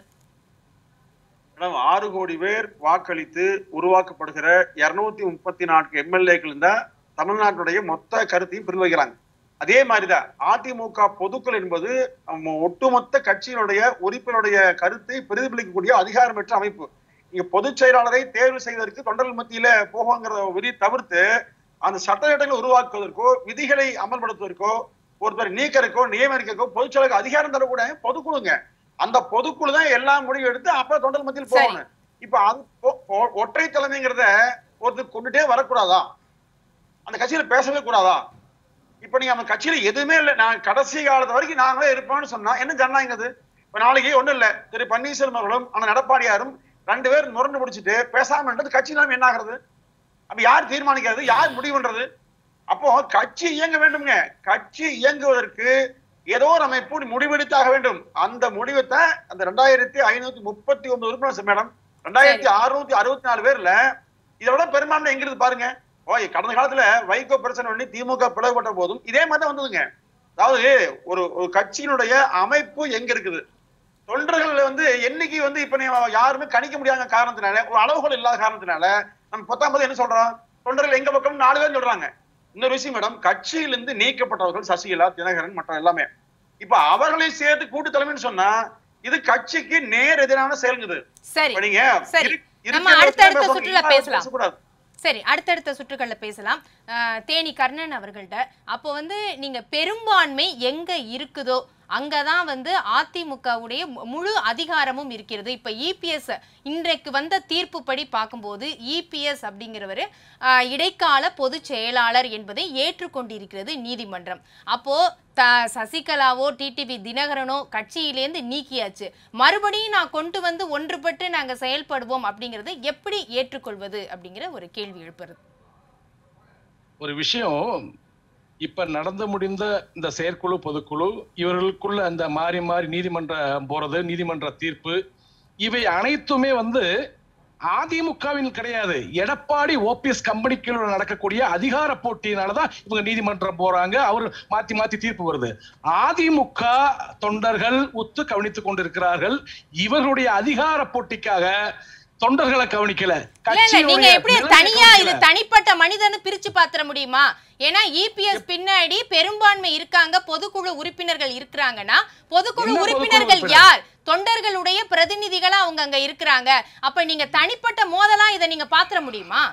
மேடம் ஆறு கோடி பேர் வாக்களித்து உருவாக்கப்படுகிற இருநூத்தி முப்பத்தி நான்கு எம்எல்ஏக்கள் தான் தமிழ்நாட்டுடைய மொத்த கருத்தையும் பிரதிபலிக்கிறாங்க அதே மாதிரிதான் அதிமுக பொதுக்குழு என்பது நம்ம ஒட்டுமொத்த கட்சியினுடைய உறுப்பினருடைய கருத்தை பிரதிபலிக்கக்கூடிய அதிகாரமற்ற அமைப்பு இங்க பொதுச் செயலாளரை தேர்வு செய்வதற்கு தொண்டர்கள் மத்தியில போகுங்கிற விதி தவிர்த்து அந்த சட்டத்திட்டங்களை உருவாக்குவதற்கோ விதிகளை அமல்படுத்துவதற்கோ ஒருத்தர் நீக்கறக்கோ நியமனிக்கோ பொதுச் செயலாளருக்கு அதிகாரம் தரக்கூட பொதுக்குழுங்க அந்த பொதுக்குழு தான் எல்லா முடிவும் எடுத்து அப்ப தொண்டர் மத்தியில் சரி. போகணும் இப்ப அது ஒ- ஒ- ஒற்றை தலைமைங்கிறத ஒருத்தர் கொண்டுட்டே வரக்கூடாதா அந்த கட்சியில பேசவே கூடாதா இப்ப நீங்க அந்த கட்சியில எதுவுமே இல்லை நான் கடைசி காலத்து வரைக்கும் நாங்களே இருப்போம்னு சொன்னா என்ன ஜனநாயகம் அது இப்ப நாளைக்கு ஒண்ணும் இல்ல திரு பன்னீர்செல்வம் அவர்களும் அண்ணன் எடப்பாடியாரும் ரெண்டு பேர் முரண்டு முடிச்சிட்டு பேசாம இருந்தது கட்சி நாம என்ன ஆகுறது அப்ப யார் தீர்மானிக்கிறது யார் முடிவு பண்றது அப்போ கட்சி இயங்க வேண்டும்ங்க கட்சி இயங்குவதற்கு ஏதோ ஒரு அமைப்பு முடிவெடுத்தாக வேண்டும் அந்த முடிவத்தை அந்த ரெண்டாயிரத்தி ஐநூத்தி முப்பத்தி ஒன்பது உறுப்பினர் மேடம் ரெண்டாயிரத்தி அறுநூத்தி அறுபத்தி நாலு பேர்ல இதை விட பெரும்பான்மை எங்க இருக்கு பாருங்க ஓ கடந்த காலத்துல வைகோ பிரச்சனை பண்ணி திமுக பிளவுபட்ட போதும் இதே மாதிரி தான் வந்ததுங்க அதாவது ஒரு ஒரு கட்சியினுடைய அமைப்பு எங்க இருக்குது தொண்டர்கள் வந்து எண்ணிக்கை வந்து இப்ப நீ யாருமே கணிக்க முடியாத காரணத்தினால ஒரு அளவுகள் இல்லாத காரணத்தினால நம்ம பத்தாம் என்ன சொல்றோம் தொண்டர்கள் எங்க பக்கம் நாலு பேர் சொல்றாங்க இன்னொரு விஷயம் மேடம் கட்சியிலிருந்து நீக்கப்பட்டவர்கள் சசிகலா தினகரன் மற்ற எல்லாமே இப்ப அவர்களை சேர்த்து கூட்டு தலைமைன்னு சொன்னா இது கட்சிக்கு நேர் எதிரான செயல்ங்குது சரி இப்ப நீங்க சரி. இரு- நம்ம இருக்கிற அடுத்தடுத்த பேசணும், சுற்றுல இல்லாத பேசலாம். பேசக்கூடாது. சரி அடுத்தடுத்த சுற்றுகள்ல பேசலாம் அஹ், தேனி கர்ணன் அவர்கள்ட்ட அப்போ வந்து நீங்க பெரும்பான்மை எங்க இருக்குதோ அங்கதான் வந்து அதிமுகவுடைய மு- முழு அதிகாரமும் இருக்கிறது இப்ப இபிஎஸ் இன்றைக்கு வந்த தீர்ப்புப்படி பார்க்கும்போது இபிஎஸ் அப்படிங்கிறவர் இடைக்கால பொதுச் செயலாளர் என்பதை ஏற்றுக்கொண்டிருக்கிறது நீதிமன்றம் அப்போ த சசிகலாவோ டிடிவி தினகரனோ கட்சியிலேருந்து நீக்கியாச்சு மறுபடியும் நான் கொண்டு வந்து ஒன்றுபட்டு நாங்க செயல்படுவோம் அப்படிங்கறதை எப்படி ஏற்றுக்கொள்வது அப்படிங்கிற ஒரு கேள்வி எழுப்புறது ஒரு விஷயம் இப்ப நடந்து முடிந்த இந்த செயற்குழு பொதுக்குழு இவர்களுக்குள்ள அந்த மாறி மாறி நீதிமன்றம் போறது நீதிமன்ற தீர்ப்பு இவை அனைத்துமே வந்து அதிமுகவின் கிடையாது எடப்பாடி ஓபிஎஸ் கம்பெனிக்குள்ள நடக்கக்கூடிய அதிகார போட்டியினாலதான் இவங்க நீதிமன்றம் போறாங்க அவர் மாத்தி மாத்தி தீர்ப்பு வருது அதிமுக தொண்டர்கள் உத்து கவனித்துக் கொண்டிருக்கிறார்கள் இவர்களுடைய அதிகார போட்டிக்காக தொண்டர்களை கவனிக்கல இல்ல இல்ல நீங்க கட்சியினுடைய எப்படி நிலையை தனியா இது கவனிக்கல. தனிப்பட்ட மனிதன்னு பிரிச்சு பாத்திர முடியுமா ஏன்னா இபிஎஸ் பின்னாடி பெரும்பான்மை இருக்காங்க பொதுக்குழு உறுப்பினர்கள் இருக்கிறாங்கன்னா பொதுக்குழு என்ன பொதுக்குழு உறுப்பினர்கள் உறுப்பினர்? யார் தொண்டர்களுடைய பிரதிநிதிகளா அவங்க அங்க இருக்கிறாங்க அப்ப நீங்க தனிப்பட்ட மோதலா இதை நீங்க பாத்திர முடியுமா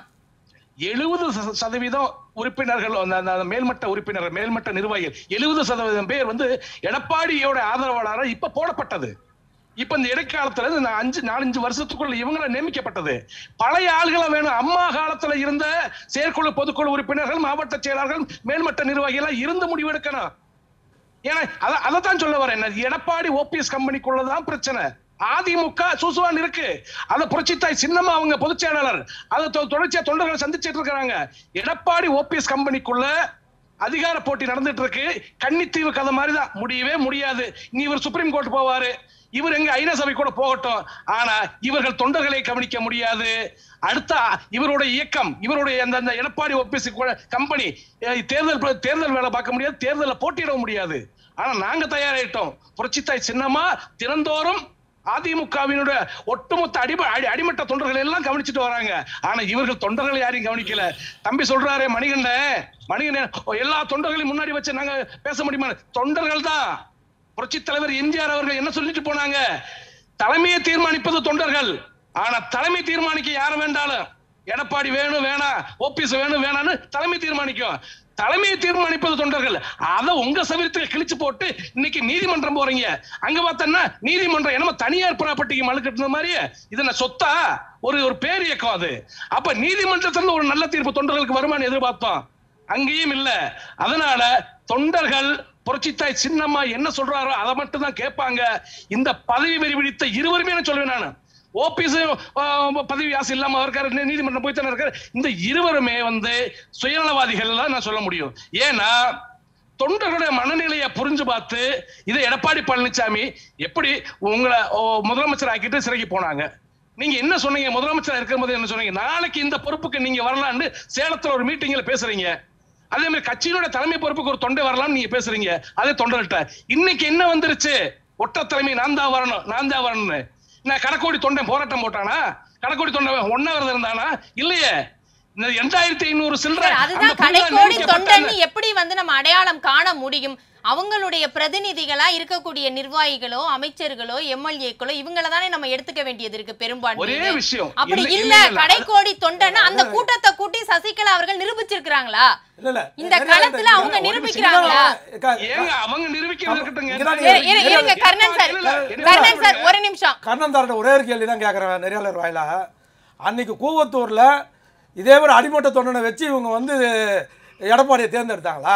எழுபது சதவீதம் உறுப்பினர்கள் அந்த அந்த- அந்த மேல்மட்ட உறுப்பினர்கள் மேல்மட்ட நிர்வாகிகள் எழுபது சதவீதம் பேர் வந்து எடப்பாடியோட ஆதரவாளராக இப்ப போடப்பட்டது இப்ப இந்த இடைக்காலத்துல இந்த அஞ்சு நாலஞ்சு வருஷத்துக்குள்ள இவங்கள நியமிக்கப்பட்டது பழைய ஆள்களை வேணும் அம்மா காலத்துல இருந்த செயற்குழு பொதுக்குழு உறுப்பினர்கள் மாவட்ட செயலாளர்கள் மேல்மட்ட நிர்வாகிகள் எல்லாம் இருந்து முடிவெடுக்கணும் ஏன்னா அத- அதைத்தான் சொல்ல வரேன் நான் எடப்பாடி ஓபிஎஸ் கம்பெனிக்குள்ளதான் பிரச்சனை அதிமுக சுசுவான் இருக்கு அத புரட்சித்தாய் சின்னமா அவங்க பொதுச் செயலாளர் அதை தொ- தொடர்ச்சியா தொண்டர்களை சந்திச்சிட்டு இருக்காங்க எடப்பாடி ஓபிஎஸ் கம்பெனிக்குள்ள அதிகார போட்டி நடந்துட்டு இருக்கு கன்னித்தீவு கதை மாதிரி தான் முடியவே முடியாது நீ இவர் சுப்ரீம் கோர்ட் போவாரு இவர் எங்க ஐநா சபை கூட போகட்டும் ஆனா இவர்கள் தொண்டர்களை கவனிக்க முடியாது அடுத்த இவருடைய இயக்கம் இவருடைய அந்த அந்த எடப்பாடி ஓபிஎஸ் கம்பெனி அஹ், தேர்தல் ப- தேர்தல் வேலை பார்க்க முடியாது தேர்தலில் போட்டியிட முடியாது ஆனா நாங்க தயாராயிட்டோம் புரட்சித்தாய் சின்னமா தினந்தோறும் அதிமுகவினுடைய ஒட்டுமொத்த அடிம அடி- அடிமட்ட தொண்டர்கள் எல்லாம் கவனிச்சுட்டு வராங்க ஆனா இவர்கள் தொண்டர்களை யாரையும் கவனிக்கல தம்பி சொல்றாரே மணிகண்டன் மணிகண்டன் ஓ, எல்லா தொண்டர்களையும் முன்னாடி வச்சு நாங்க பேச முடியுமா தொண்டர்கள் தான் புரட்சி தலைவர் எம்ஜிஆர் அவர்கள் என்ன சொல்லிட்டு போனாங்க தலைமையை தீர்மானிப்பது தொண்டர்கள் ஆனா தலைமை தீர்மானிக்க யார வேண்டாலும் எடப்பாடி வேணும் வேணாம் ஓபிஎஸ் வேணும் வேணாம்னு தலைமை தீர்மானிக்கும் தலைமையை தீர்மானிப்பது தொண்டர்கள் அத உங்க சவிரத்துக்கு கிழிச்சு போட்டு இன்னைக்கு நீதிமன்றம் போறீங்க அங்க பார்த்தோன்னா நீதிமன்றம் என்னமோ தனியார் ப்ராப்பர்ட்டிக்கு மனு கட்டுன மாதிரி இது என்ன சொத்தா ஒரு ஒரு பேர் இயக்கம் அது அப்ப நீதிமன்றத்துல ஒரு நல்ல தீர்ப்பு தொண்டர்களுக்கு வருமானு எதிர்பார்த்தோம் அங்கேயும் இல்ல அதனால தொண்டர்கள் புரட்சித்தாய் சின்னம்மா என்ன சொல்றாரோ அதை மட்டும் தான் கேட்பாங்க இந்த பதவி வெறி பிடித்த இருவருமே நான் சொல்லுவேன் நான் ஓபிஎஸ் பதவி ஆசை இல்லாம இருக்காரு நீ- நீதிமன்றம் போய் தானே இருக்காரு இந்த இருவருமே வந்து சுயநலவாதிகள் தான் நான் சொல்ல முடியும் ஏன்னா தொண்டர்களுடைய மனநிலையை புரிஞ்சு பார்த்து இதை எடப்பாடி பழனிசாமி எப்படி உங்களை ஓ, முதலமைச்சர் ஆக்கிட்டு சிறைக்கு போனாங்க நீங்க என்ன சொன்னீங்க முதலமைச்சர் இருக்கும்போது என்ன சொன்னீங்க நாளைக்கு இந்த பொறுப்புக்கு நீங்க வரலாம்னு சேலத்துல ஒரு மீட்டிங்ல பேசுறீங்க அதே மாதிரி கட்சியினோட தலைமை பொறுப்புக்கு ஒரு தொண்டை வரலாம்னு நீங்க பேசுறீங்க அதே தொண்டர்கிட்ட இன்னைக்கு என்ன வந்துருச்சு ஒட்ட தலைமை நான் தான் வரணும் நான் தான் வரணும்னு நான் கடக்கோடி தொண்டை போராட்டம் போட்டானா கடக்கோடி தொண்டை ஒன்னா விரதம் இருந்தானா இல்லையே இந்த ரெண்டாயிரத்தி ஐநூறு சில்லற சார், அதுதான் கடைக்கோடி தொண்டன்னு எப்படி வந்து நம்ம அடையாளம் காண முடியும் அவங்களுடைய பிரதிநிதிகளா இருக்கக்கூடிய நிர்வாகிகளோ அமைச்சர்களோ எம்எல்ஏக்களோ இவங்கள தானே நம்ம எடுத்துக்க வேண்டியது இருக்கு ஒரே பெரும்பான்மை விஷயம் அப்படி இல்ல, இல்ல இல்ல, இல்ல. கடைக்கோடி தொண்டன்னு அந்த கூட்டத்தை கூட்டி சசிகலா அவர்கள் நிரூபிச்சிருக்கிறாங்களா இல்ல இல்ல இந்த நிறைய களத்துல இடத்துல அவங்க ஒரு நிரூபிக்கிறாங்களா க- ஏங்க அவங்க நிரூபிக்கிறது இருக்கட்டுங்க இங்கதான் இரு- இரு- இருங்க கர்ணன் சார் இல்ல, இல்ல, கர்ணன் சார் ஒரு நிமிஷம் கர்ணன் தார்ட்ட ஒரே ஒரு கேள்வி தான் கேட்குறேன் நெறியாளர் வாயிலா அன்னைக்கு கூவத்தூர்ல இதே மாதிரி அடிமட்ட தொண்டனை வச்சு இவங்க வந்து எடப்பாடியை தேர்ந்தெடுத்தாங்களா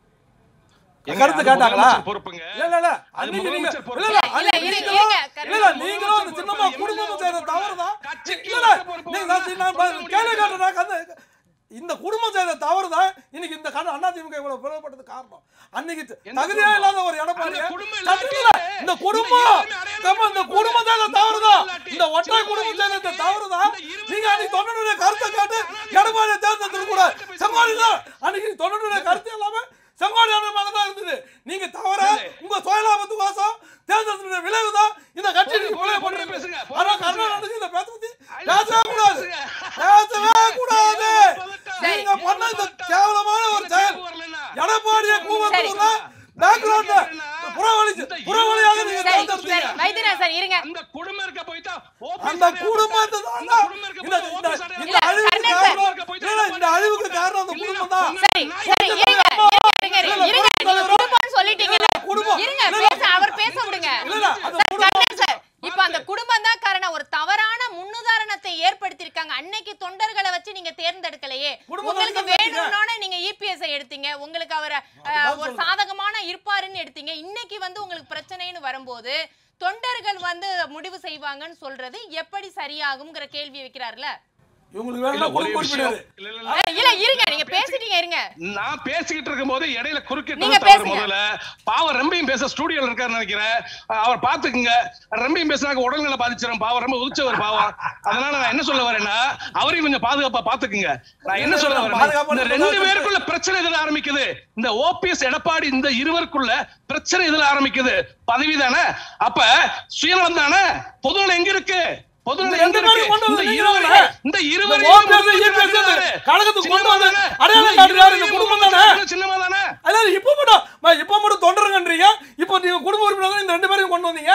ஏங்க, கருத்து அது கேட்டாங்களா முதலமைச்சர் பொறுப்புங்க இல்ல இல்ல இல்ல அது அன்னைக்கு நீங்க முதலமைச்சர் பொறுப்பு. இல்ல இல்ல இல்ல, அன்னைக்கு இரு- நீங்களும் இருங்க, இல்ல இல்ல நீங்களும் அந்த சின்னமா குடும்பமும் செய்த தவறுதான் கட்சிக்கு இல்ல இல்ல பொறுப்பு நீங்க நான் நான் பொறுப்பு கேள்வி முடியாது. கேட்டேன் கதை இந்த குடும்பம் செய்த தவறு தான் இன்னைக்கு இந்த கண்ணு அண்ணா திமுக இவ்வளவு பிளவுபட்டது காரணம் அன்னைக்கு எந்த தகுதியா குடும்பம்? இல்லாத ஒரு எடப்பாடி அந்த குடும்பம் சட்டத்துல இல்லாட்டி இந்த இந்த குடும்பம் இருவருமே அடையாளம் நம்ம இந்த இல்லாட்டி குடும்பம் செய்த இந்த தவறு தான் இல்லாட்டி இந்த ஒற்றை சின்ன குடும்பம் செய்த இல்லாட்டி தவறு தான் இந்த இருவருமே நீங்க அன்னைக்கு தொண்டனுடைய கருத்தை கேட்டு எடப்பாடியை தேர்ந்தெடுக்க கூடாது செங்கோடி தான் அன்னைக்கு தொண்டனுடைய கருத்து எல்லாமே செங்கோடி அண்ணன் தான் இருந்தது நீங்க தவற உங்க சுயலாபத்துக்கோசம் தேர்ந்தெடுத்த விளைவு தான் இந்த கட்சி போதும், நீங்க போதும், கொலை போதும் பண்றீங்க பேசுங்க, போதும் ஆனா பேசுங்க. கர்நாடகத்துக்கு இந்த பேச பத்தி ஐயோ, பேசவே கூடாது பேசுங்க. பேசவே கூடாது சரி. நீங்க பண்ண இந்த கேவலமான ஒரு செயல் வரலன்னா எடப்பாடிய கூவத்தூர்ல பேக்ரவுண்ட்ல புறவழி போய்த்தா OPS அந்த அடையாளம் குடும்பத்தை தான் அந்த குடும்பம் இருக்க இந்த போய் இந்த- OPS அடையாளம் இந்த அழிவுக்கு கண்ணன் காரணம் சார். இல்ல, இல்ல, இந்த அழிவுக்கு காரணம் அந்த குடும்பம் தான் சரி சரி இருங்க இருங்க இருங்க இருங்க நீங்க குடும்பம்னு சொல்லிட்டீங்கல்ல குடும்பம். இருங்க இல்ல, இல்ல. பேச அவர் பேச விடுங்க இல்ல, இல்ல, அந்த சார், குடும்பம் கண்ணன் சார் இப்ப அந்த குடும்பம் தான் காரணம் ஒரு தவறான முன்னுதாரணத்தை ஏற்படுத்தியிருக்காங்க அன்னைக்கு தொண்டர்களை வச்சு நீங்க தேர்ந்தெடுக்கலையே குடும்பம் உங்களுக்கு தான் எடுத்தீங்க. வேணும்னோட நீங்க இபிஎஸ் எடுத்தீங்க உங்களுக்கு அவரை அஹ், ஒரு சாதகமான இருப்பாருன்னு எடுத்தீங்க இன்னைக்கு வந்து உங்களுக்கு பிரச்சனைன்னு வரும்போது தொண்டர்கள் வந்து முடிவு செய்வாங்கன்னு சொல்றது எப்படி சரியாகும்ங்கிற கேள்வி வைக்கிறாருல இவங்களுக்கு இல்ல, வேணும் ஒரே குடும்ப விஷயம். உறுப்பினர் இல்ல, இல்ல, இல்ல. அஹ், இல்ல இருங்க நீங்க பேசிட்டீங்க இருங்க நான் பேசிக்கிட்டு இருக்கும் போது இடையில குறுக்கிட்டு நீங்க தவறு பேசுங்க. முதல்ல பாவம் ரெம்பையும் பேச ஸ்டூடியோல இருக்காரு நினைக்கிறேன் அஹ் அவர் பாத்துக்குங்க ரெம்பையும் பேசினாக்க உடல்நிலை பாதிச்சிடும் பாவம் ரொம்ப உதிச்சவர் பாவம் அதனால நான் என்ன சொல்ல வரேன்னா அவரையும் கொஞ்சம் பாதுகாப்பா பாத்துக்குங்க நான் என்ன சொல்ல வரேன் பாதுகாப்பா இந்த ரெண்டு பேருக்குள்ள பிரச்சனை இதுல ஆரம்பிக்குது இந்த ஓபிஎஸ் எடப்பாடி இந்த இருவருக்குள்ள பிரச்சனை இதுல ஆரம்பிக்குது பதவி தானே அப்ப சுயநலம் தானே பொதுநலம் எங்க இருக்கு பொதுநலம் எங்க இந்த ரெண்டு இருக்கு பேரும் கொண்டு இந்த வந்து இருவரு நீங்க இந்த இந்த இருவரு OPS, EPS கழகத்துக்கு கொண்டு வந்து அடையாளம் காட்டுறாரு இந்த குடும்பம் தானே சின்னமா தானே அதாவது இப்ப மட்டும் ம, இப்ப மட்டும் தொண்டருங்கன்றீங்க இப்போ நீங்க குடும்ப உறுப்பினர் தான் இந்த ரெண்டு பேரையும் கொண்டு வந்தீங்க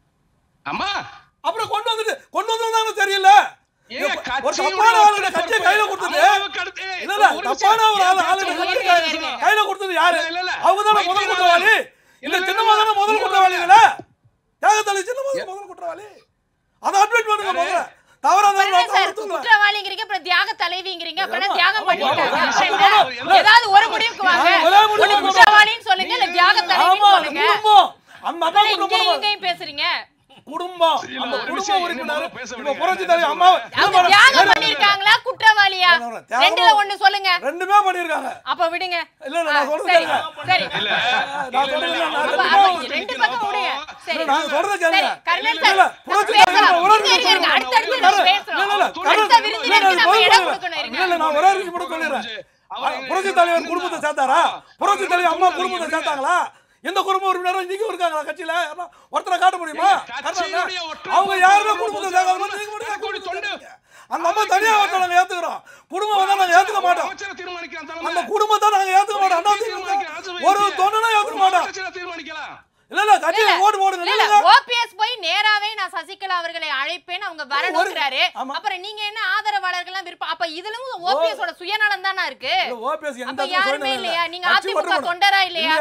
அம்மா அப்புறம் கொண்டு வந்துட்டு கொண்டு வந்தது தெரியல ஏங்க, ஒரு கட்சியுடைய தப்பான ஆளுங்க ஒற்றை கட்சியை பொறுப்பு. கையில கொடுத்தது அம்மாவுக்கு அடுத்து, ஏய், இல்ல இல்ல ஒரு தப்பான நிமிஷம். ஒரு ஆளு ஏன் ஆளுங்க பேச்ச கட்சியை ஒழுங்கா கையில- கேளுங்க. கையில கொடுத்தது யாரு இல்ல, இல்ல, இல்ல. அவங்க தானே முதல் வைத்தியநாதன். குற்றவாளி இல்ல, இல்ல இல்ல, சின்னமா தானே இல்ல. முதல் இங்க குற்றவாளிங்களா தியாகத்தலை சின்னமா தான் முதல் குற்றவாளி அதை அட்மிட் பண்ணுங்க முதல்ல தவறா அப்புறம் என்ன சார் தான் குற்றவாளிங்கிறீங்க அப்புறம் தியாக தலைவிங்கிறீங்க அப்புறம் என்ன ஆமா, தியாகம் ஆமா, பண்ணிருக்காங்க ஆமா, அப்புறம் ஆமா, என்ன? ஆமா. ஏதாவது ஒரு முடிவுக்கு வாங்க நான் ஒரே முடிவுக்கு ஒண்ணு வரேன். குற்றவாளின்னு சொல்லுங்க இல்ல தியாக தலைவின்னு ஆமா அந்த சொல்லுங்க குடும்பம் அந்த அம்மா அப்புறம் குடும்பம் இங்கேயும் இங்கேயும் பேசுறீங்க குடும்பம் இல்ல, அந்த ஒரு குடும்ப விஷயம் உறுப்பினர் என்னமோ பேச இப்ப விடுங்க. புரட்சி நான் தலைவி என்ன அம்மா அவங்க தியாகம் பண்ணிருக்காங்களா குற்றவாளியா நான் வரேன். தியாகம் ரெண்டுல ஒண்ணு சொல்லுங்க ரெண்டுமே பண்ணிருக்காங்க அப்ப விடுங்க இல்ல இல்ல ஆ, நான் சொல்றது சரி கேளுங்க சரி இல்ல, நான் இல்ல, சொல்றது இல்ல, நான் அப்ப ரெண்டுமே அப்ப வந்து ரெண்டு பக்கம் விடுங்க சரி இல்ல, நான் சொல்றது சரி கேளுங்க கர்ணன் இல்ல, சார் இல்ல, புரட்சி பேசலாம் தலைவர் ஒரு இருங்க, இருங்க, இருங்க. அடுத்தடுத்து இல்ல, நம்ம இல்ல, பேசுறோம் இல்ல, இல்ல, அடுத்த இல்ல, விருந்தினருக்கு இல்ல, நம்ம இல்ல, இடம் இல்ல, கொடுக்கணும் இல்ல, இருங்க இல்ல, நான் ஒரே விஷயம் மட்டும் சொல்லிடுறேன் அவர் புரட்சி தலைவர் குடும்பத்தை சேர்த்தாரா புரட்சி தலைவர் அம்மா குடும்பத்தை சேர்த்தாங்களா எந்த குடும்ப உறுப்பினரும் இன்னைக்கு இருக்காங்களா கட்சியில யாரா ஒருத்தரை காட்ட முடியுமா கட்சியினுடைய ஒற்றை அவங்க பொறுப்பு யாருமே குடும்ப குடும்பத்தை தலைவர் சேர்க்காம நீங்க மட்டும் கடைக்கோடி குடும்பத்தை தொண்டு. சேர்த்தீங்க. அந்த அம்மா தனியா ஒருத்தர் நாங்க ஏத்துக்கிறோம் குடும்பம் வந்தா நாங்க ஏத்துக்க மாட்டோம் அமைச்சரை தீர்மானிக்கலாம் அந்த தலைமை. குடும்பத்தை நாங்க ஏத்துக்க மாட்டோம் அண்ணா தீர்மானிக்கலாம், அரசு திமுக ஒரு வைத்திய. தொண்டனா ஏத்துக்க ஒரு மாட்டோம் மாவட்ட தீர்மானிக்கலாம் இல்ல இல்ல கட்சியில ஓட்டு போடுங்க இல்ல இல்ல இல்ல ஓபிஎஸ் போய் நேராவே நான் சசிகலா அவர்களை அழைப்பேன் அவங்க வரணுங்கிறாரு ஆமா. அப்புறம் நீங்க என்ன ஆதரவாளர்கள்லாம் விருப்பம் அப்ப இதுலயும் ஓபிஎஸ் சுயநலம் தானா இருக்கு ஓபிஎஸ் அப்ப யாருமே இல்லையா? நீங்க அதிமுக தொண்டரா இல்லையா?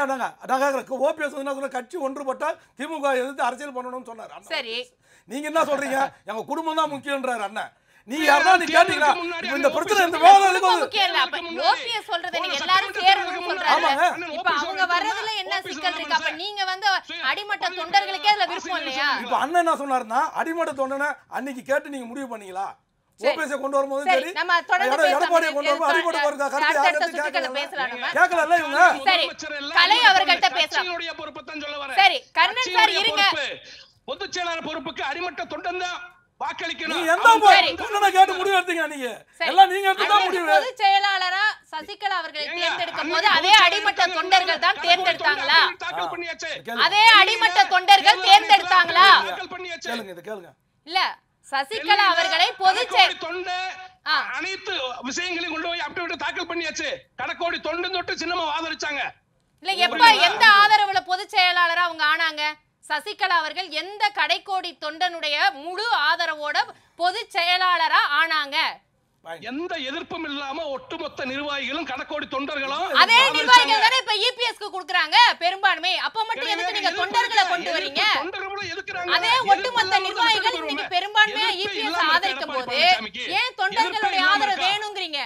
ஓபிஎஸ் என்ன சொல்ல கட்சி ஒன்றுபட்டால் திமுக எதிர்த்து அரசியல் பண்ணணும்னு சொன்னார் அண்ணா. சரி நீங்க என்ன சொல்றீங்க எங்க குடும்பம் தான் முக்கியன்றாரு அண்ணன் நீங்க இல்ல, யாரா நீ தேர்தலுக்கு கேட்டீங்களா முன்னாடி இப்ப இந்த அந்த பிரச்சனை OPS இந்த இல்ல, விவாதம் குடும்பம் இருக்கும்போது முக்கியம் இல்ல அப்ப தேர்தலுக்கு முன்னாடி ஓபிஎஸ் சொல்றதை போன நீங்க சட்டமன்ற எல்லாரும் தேர்தலுக்கு சேரணும்னு முன்னாடி சொல்றாங்க ஆமாங்க. அண்ணன் இப்ப OPS அவங்க சொல்றது வர்றதுல என்ன OPS சிக்கல் இருக்கு அப்ப சொல்றது நீங்க வந்து சரி, அடிமட்ட பதிவு தொண்டர்களுக்கே அதுல விருப்பம் அரசியல் இல்லையா சொல்லுங்க. இப்ப அண்ணன் என்ன சொன்னாருன்னா அடிமட்ட தொண்டனை அன்னைக்கு கேட்டு நீங்க முடிவு பண்ணீங்களா சரி. ஓபிஎஸ் கொண்டு வரும்போது சரி சரி நம்ம தொடர்ந்து எட- எடப்பாடியை கொண்டு வரும்போது பேசலாம் அடிமட்ட போறதா கருத்து அடுத்த யாரும் சுற்றுக்களை பேசலாம் நம்ம கேட்கல இவங்க சரி, முதலமைச்சர் எல்லாம் கலை நீங்க அவர்கள்ட்ட பொறுப்பு. பேசலாம். கட்சியினுடைய பொறுப்புத்தான் சொல்ல வரேன். சரி, கர்ணன் சார் கட்சியினுடைய இருங்க. பொறுப்பு. பொதுச் செயலாளர் பொறுப்புக்கு அடிமட்ட தொண்டன் தான் வாக்களிக்கணும் நீங்க எந்த அவங்க சரி. தொண்டனை கேட்டு முடிவு எடுத்தீங்க நீங்க சரி. எல்லாம் நீங்க எடுத்து தான் அன்னைக்கு முடிவு பொதுச் செயலாளரா சசிகலா அவர்களை ஏங்க, தேர்ந்தெடுக்கும் போது அன்னைக்கு அதே பொதுச் அடிமட்ட செயலாளர் தொண்டர்கள் தான் கணக்கு தேர்ந்தெடுத்தாங்களா தொண்டர்கள் தாக்கல் பண்ணியாச்சு. கேளுங்க. அதே அடிமட்ட தொண்டர்கள் தேர்ந்தெடுத்தாங்களா தாக்கல் பண்ணியாச்சு. கேளுங்க இதை கேளுங்க இல்ல சசிகலா அவர்களை பொதுச் கணக்கோடி செயல் தொண்டை ஆ. அனைத்து விஷயங்களையும் கொண்டு போய் அப்படி விட்டு தாக்கல் பண்ணியாச்சு கடக்கோடி தொண்டு தொட்டு சின்னமா ஆதரிச்சாங்க இல்ல எப்ப எந்த ஆதரவுல பொதுச் செயலாளரா அவங்க ஆனாங்க சசிகலா அவர்கள் எந்த கடைக்கோடி தொண்டனுடைய முழு ஆதரவோட பொதுச் செயலாளரா ஆனாங்க எந்த எதிர்ப்பும் இல்லாம ஒட்டுமொத்த நிர்வாகிகளும் கடக்கோடி தொண்டர்களும் அதே ஆதரிச்சாங்க. நிர்வாகிகள் தானே இப்ப இபிஎஸ்க்கு குடுக்குறாங்க பெரும்பான்மை அப்ப மட்டும் எதுக்கு நீங்க எதிர்ப்பு தொண்டர்களை இருக்கு. கொண்டு வரீங்க எதிர்ப்பு தொண்டர்களும் எதுக்குறாங்க? அதே எதிர்ப்பு ஒட்டுமொத்த இல்லாம நிர்வாகிகள் சட்டத்துக்கு இன்னைக்கு வருவாங்க. பெரும்பான்மையா எதிர்ப்பு இபிஎஸ் இல்லாம ஆதரிக்கும் எடப்பாடி போது பழனிசாமிக்கு. ஏன் தொண்டர்களுடைய எதிர்ப்பு இல்லாம ஆதரவு இருக்கா? வேணுங்கிறீங்க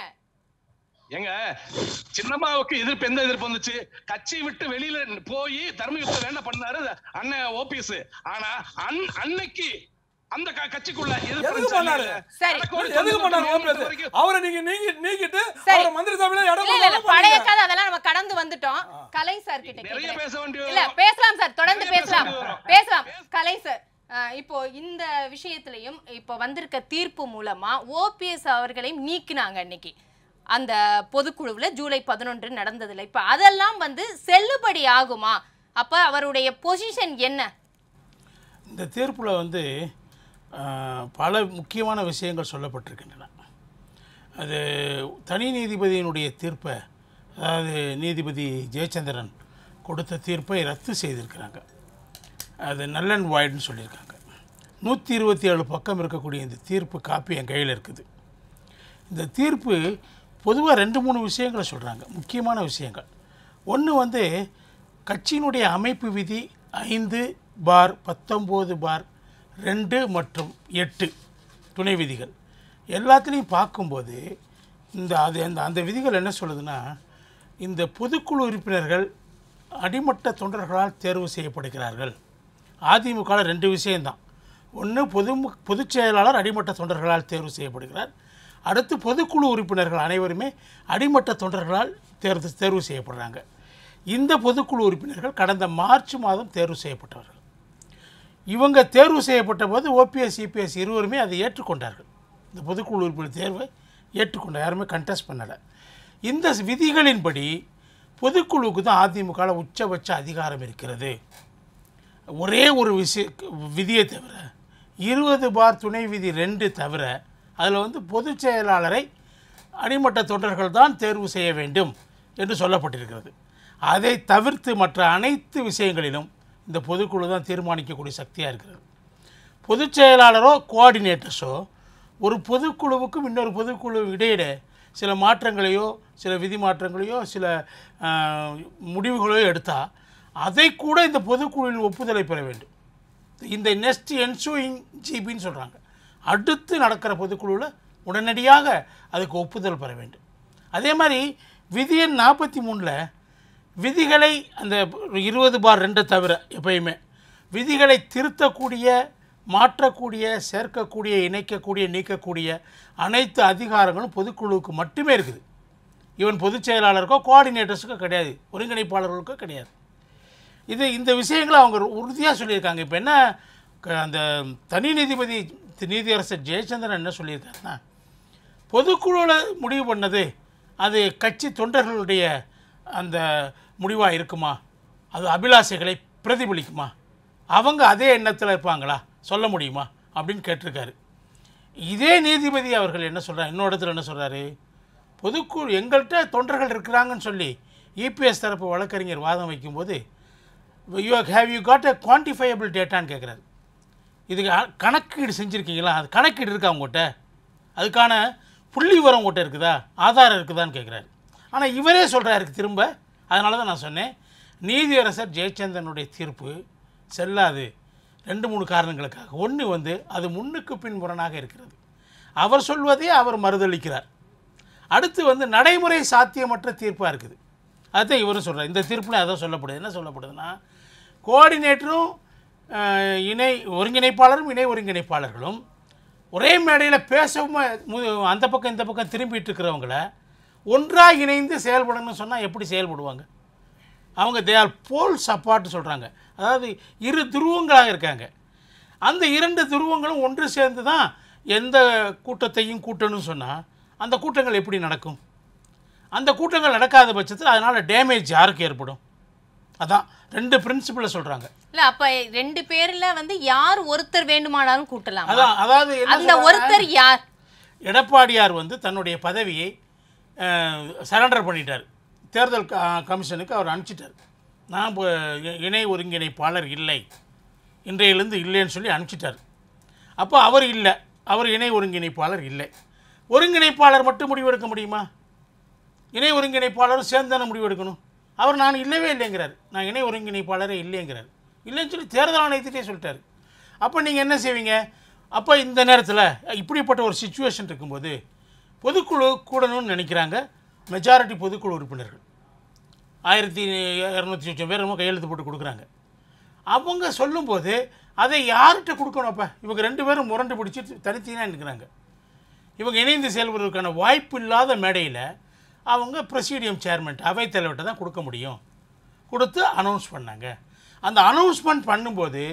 ஏங்க சின்னம்மாவுக்கு எதிர்ப்பு எந்த எதிர்ப்பு வந்துச்சு கட்சி விட்டு வெளியில போய் தர்ம யுத்தம் என்ன பண்ணாரு அண்ணன் ஓபிஎஸ் ஆனா அன்- அன்னைக்கு அந்த க- கட்சிக்குள்ள எதிர்ப்பு எதுக்கு இருந்துச்சு பண்ணாரு? இல்லையா? சரி. கடக்கோடி எதுக்கு தொண்டர்கள் பண்ணாரு நியமனத்து ஓபிஎஸ் வரைக்கும் அவரை நீங்க நீங்கி நீக்கிட்டு சரி. அவரை மந்திரி சபையில இடம் இல்ல இல்ல இல்ல கொடுக்காம பழைய பண்ணீங்க. கதை அதெல்லாம் நம்ம கடந்து வந்துட்டோம் கலை சார் கிட்ட நிறைய கேக்குறேன். பேச வேண்டிய இல்ல பேசலாம் சார் தொடர்ந்து நிறைய பேச பேசலாம் வேண்டியது வரும். பேசலாம் கலை சார் அஹ், இப்போ இந்த விஷயத்திலையும் இப்போ வந்திருக்க தீர்ப்பு மூலமா ஓபிஎஸ் அவர்களையும் நீக்கினாங்க அன்னைக்கு அந்த பொதுக்குழுவுல ஜூலை பதினொன்று நடந்ததுல இப்ப அதெல்லாம் வந்து செல்லுபடி ஆகுமா அப்ப அவருடைய பொசிஷன் என்ன இந்த தீர்ப்பில் வந்து ஆஹ், பல முக்கியமான விஷயங்கள் சொல்லப்பட்டிருக்கின்றன அது தனி நீதிபதியினுடைய தீர்ப்பை அதாவது நீதிபதி ஜெயச்சந்திரன் கொடுத்த தீர்ப்பை ரத்து செய்திருக்கிறாங்க அது நல் அண்ட் வாய்டுன்னு சொல்லியிருக்காங்க நூற்றி இருபத்தி ஏழு பக்கம் இருக்கக்கூடிய இந்த தீர்ப்பு காப்பி என் கையில் இருக்குது இந்த தீர்ப்பு பொதுவாக ரெண்டு மூணு விஷயங்களை சொல்கிறாங்க முக்கியமான விஷயங்கள் ஒன்று வந்து கட்சியினுடைய அமைப்பு விதி ஐந்து பார் பத்தொம்போது பார் ரெண்டு மற்றும் எட்டு துணை விதிகள் எல்லாத்துலேயும் பார்க்கும்போது இந்த அது அந்த அந்த விதிகள் என்ன சொல்லுதுன்னா இந்த பொதுக்குழு உறுப்பினர்கள் அடிமட்ட தொண்டர்களால் தேர்வு செய்யப்படுகிறார்கள் அதிமுகவில் ரெண்டு விஷயம்தான் ஒன்று பொது பொதுச் செயலாளர் அடிமட்ட தொண்டர்களால் தேர்வு செய்யப்படுகிறார் அடுத்து பொதுக்குழு உறுப்பினர்கள் அனைவருமே அடிமட்ட தொண்டர்களால் தேர்வு தேர்வு செய்யப்படுறாங்க இந்த பொதுக்குழு உறுப்பினர்கள் கடந்த மார்ச் மாதம் தேர்வு செய்யப்பட்டவர்கள் இவங்க தேர்வு செய்யப்பட்ட போது ஓபிஎஸ் சிபிஎஸ் இருவருமே அதை ஏற்றுக்கொண்டார்கள் இந்த பொதுக்குழு உறுப்பினர் தேர்வை ஏற்றுக்கொண்ட யாருமே கண்டெஸ்ட் பண்ணலை இந்த விதிகளின்படி பொதுக்குழுவுக்கு தான் அதிமுகவில் உச்சபட்ச அதிகாரம் இருக்கிறது ஒரே ஒரு விஷய விதியை தவிர இருபது பார் துணை விதி ரெண்டு தவிர அதில் வந்து பொதுச் செயலாளரை அடிமட்ட தொண்டர்கள் தான் தேர்வு செய்ய வேண்டும் என்று சொல்லப்பட்டிருக்கிறது அதை தவிர்த்து மற்ற அனைத்து விஷயங்களிலும் இந்த பொதுக்குழு தான் தீர்மானிக்கக்கூடிய சக்தியாக இருக்கிறது பொதுச் செயலாளரோ கோஆர்டினேட்டர்ஸோ ஒரு பொதுக்குழுவுக்கும் இன்னொரு பொதுக்குழு இடையிட சில மாற்றங்களையோ சில விதி மாற்றங்களையோ சில ஆஹ், முடிவுகளையோ எடுத்தால் அதை கூட இந்த பொதுக்குழுவின் ஒப்புதலை பெற வேண்டும் இந்த நெக்ஸ்ட் என்சூயிங் ஜிபின்னு சொல்கிறாங்க அடுத்து நடக்கிற பொதுக்குழுவில் உடனடியாக அதுக்கு ஒப்புதல் பெற வேண்டும் அதே மாதிரி விதி எண் நாற்பத்தி மூணில் விதிகளை அந்த இருபது பார் ரெண்டை தவிர எப்பயுமே விதிகளை திருத்தக்கூடிய மாற்றக்கூடிய சேர்க்கக்கூடிய இணைக்கக்கூடிய நீக்கக்கூடிய அனைத்து அதிகாரங்களும் பொதுக்குழுவுக்கு மட்டுமே இருக்குது ஈவன் பொதுச் செயலாளருக்கோ கோஆர்டினேட்டர்ஸுக்கோ கிடையாது ஒருங்கிணைப்பாளர்களுக்கோ கிடையாது இது இந்த விஷயங்களை அவங்க உறுதியாக சொல்லியிருக்காங்க இப்போ என்ன க- அந்த தனி நீதிபதி தி- நீதியரசர் ஜெயச்சந்திரன் என்ன சொல்லியிருக்காருன்னா பொதுக்குழுவில் முடிவு பண்ணது அது கட்சி தொண்டர்களுடைய அந்த முடிவாக இருக்குமா அது அபிலாஷைகளை பிரதிபலிக்குமா அவங்க அதே எண்ணத்தில் இருப்பாங்களா சொல்ல முடியுமா அப்படின்னு கேட்டிருக்காரு இதே நீதிபதி அவர்கள் என்ன சொல்கிறார் இன்னொரு இடத்துல என்ன சொல்கிறாரு பொதுக்குழு எங்கள்கிட்ட தொண்டர்கள் இருக்கிறாங்கன்னு சொல்லி இபிஎஸ் தரப்பு வழக்கறிஞர் வாதம் வைக்கும்போது you have you got a quantifiable டேட்டான்னு கேட்குறாரு இதுக்கு அ- கணக்கீடு செஞ்சுருக்கீங்களா அது கணக்கீடு இருக்கா உங்கள்கிட்ட அதுக்கான புள்ளி விவரம் உங்கள்கிட்ட இருக்குதா ஆதாரம் இருக்குதான்னு கேட்குறாரு ஆனால் இவரே சொல்கிறாரு திரும்ப அதனால தான் நான் சொன்னேன் நீதியரசர் ஜெயச்சந்திரனுடைய தீர்ப்பு செல்லாது ரெண்டு மூணு காரணங்களுக்காக ஒன்று வந்து அது முன்னுக்கு பின் முரணாக இருக்கிறது அவர் சொல்வதே அவர் மறுதளிக்கிறார் அடுத்து வந்து நடைமுறை சாத்தியமற்ற தீர்ப்பாக இருக்குது அதுதான் இவரும் சொல்கிறார் இந்த தீர்ப்பில் அதான் சொல்லப்படுது என்ன சொல்லப்படுதுன்னா கோஆர்டினேட்டரும் அஹ், இணை ஒருங்கிணைப்பாளரும் இணை ஒருங்கிணைப்பாளர்களும் ஒரே மேடையில் பேசவும் மு- அந்த பக்கம் இந்த பக்கம் திரும்பிட்டு இருக்கிறவங்கள ஒன்றாக இணைந்து செயல்படணும்னு சொன்னால் எப்படி செயல்படுவாங்க அவங்க தே ஆர் போல் சப்பார்ட் சொல்கிறாங்க அதாவது இரு துருவங்களாக இருக்காங்க அந்த இரண்டு துருவங்களும் ஒன்று சேர்ந்து தான் எந்த கூட்டத்தையும் கூட்டணும்னு சொன்னால் அந்த கூட்டங்கள் எப்படி நடக்கும் அந்த கூட்டங்கள் நடக்காத பட்சத்தில் அதனால் டேமேஜ் யாருக்கு ஏற்படும் அதான் ரெண்டு பிரின்சிபலை சொல்கிறாங்க இல்ல அப்ப ரெண்டு பேர்ல வந்து யார் ஒருத்தர் வேண்டுமானாலும் கூட்டலாம் அதான் அதாவது என்ன அந்த சொல்றாங்க? ஒருத்தர் யார் எடப்பாடியார் வந்து தன்னுடைய பதவியை சரண்டர் பண்ணிட்டார் தேர்தல் க- கமிஷனுக்கு அவர் அனுப்பிச்சிட்டார் நான் இப்போ இ- இணை ஒருங்கிணைப்பாளர் இல்லை இன்றையிலிருந்து இல்லைன்னு சொல்லி அனுப்பிச்சிட்டார் அப்போ அவர் இல்லை அவர் இணை ஒருங்கிணைப்பாளர் இல்லை ஒருங்கிணைப்பாளர் மட்டும் முடிவெடுக்க முடியுமா இணை ஒருங்கிணைப்பாளரும் சேர்ந்து தானே முடிவெடுக்கணும் அவர் நான் இல்லவே இல்லைங்கிறார் நான் இணை ஒருங்கிணைப்பாளரே இல்லைங்கிறார் இல்லைன்னு சொல்லி தேர்தல் ஆணையத்திட்டே சொல்லிட்டாரு அப்போ நீங்கள் என்ன செய்வீங்க அப்போ இந்த நேரத்தில் இப்படிப்பட்ட ஒரு சுச்சுவேஷன் இருக்கும்போது பொதுக்குழு கூடணும்னு நினைக்கிறாங்க மெஜாரிட்டி பொதுக்குழு உறுப்பினர்கள் ஆயிரத்தி இரநூத்தி சொச்சம் பேர் என்னமோ கையெழுத்து போட்டு கொடுக்குறாங்க அவங்க சொல்லும்போது அதை யார்கிட்ட கொடுக்கணும் அப்போ இவங்க ரெண்டு பேரும் முரண்டு பிடிச்சி தனித்தனியாக நிற்கிறாங்க இவங்க இணைந்து செயல்படுவதற்கான வாய்ப்பு இல்லாத மேடையில் அவங்க பிரசிடியம் சேர்மன் அவைத்தலைவர்கிட்ட தான் கொடுக்க முடியும் கொடுத்து அனௌன்ஸ் பண்ணாங்க அந்த அனௌன்ஸ்மெண்ட் பண்ணும்போது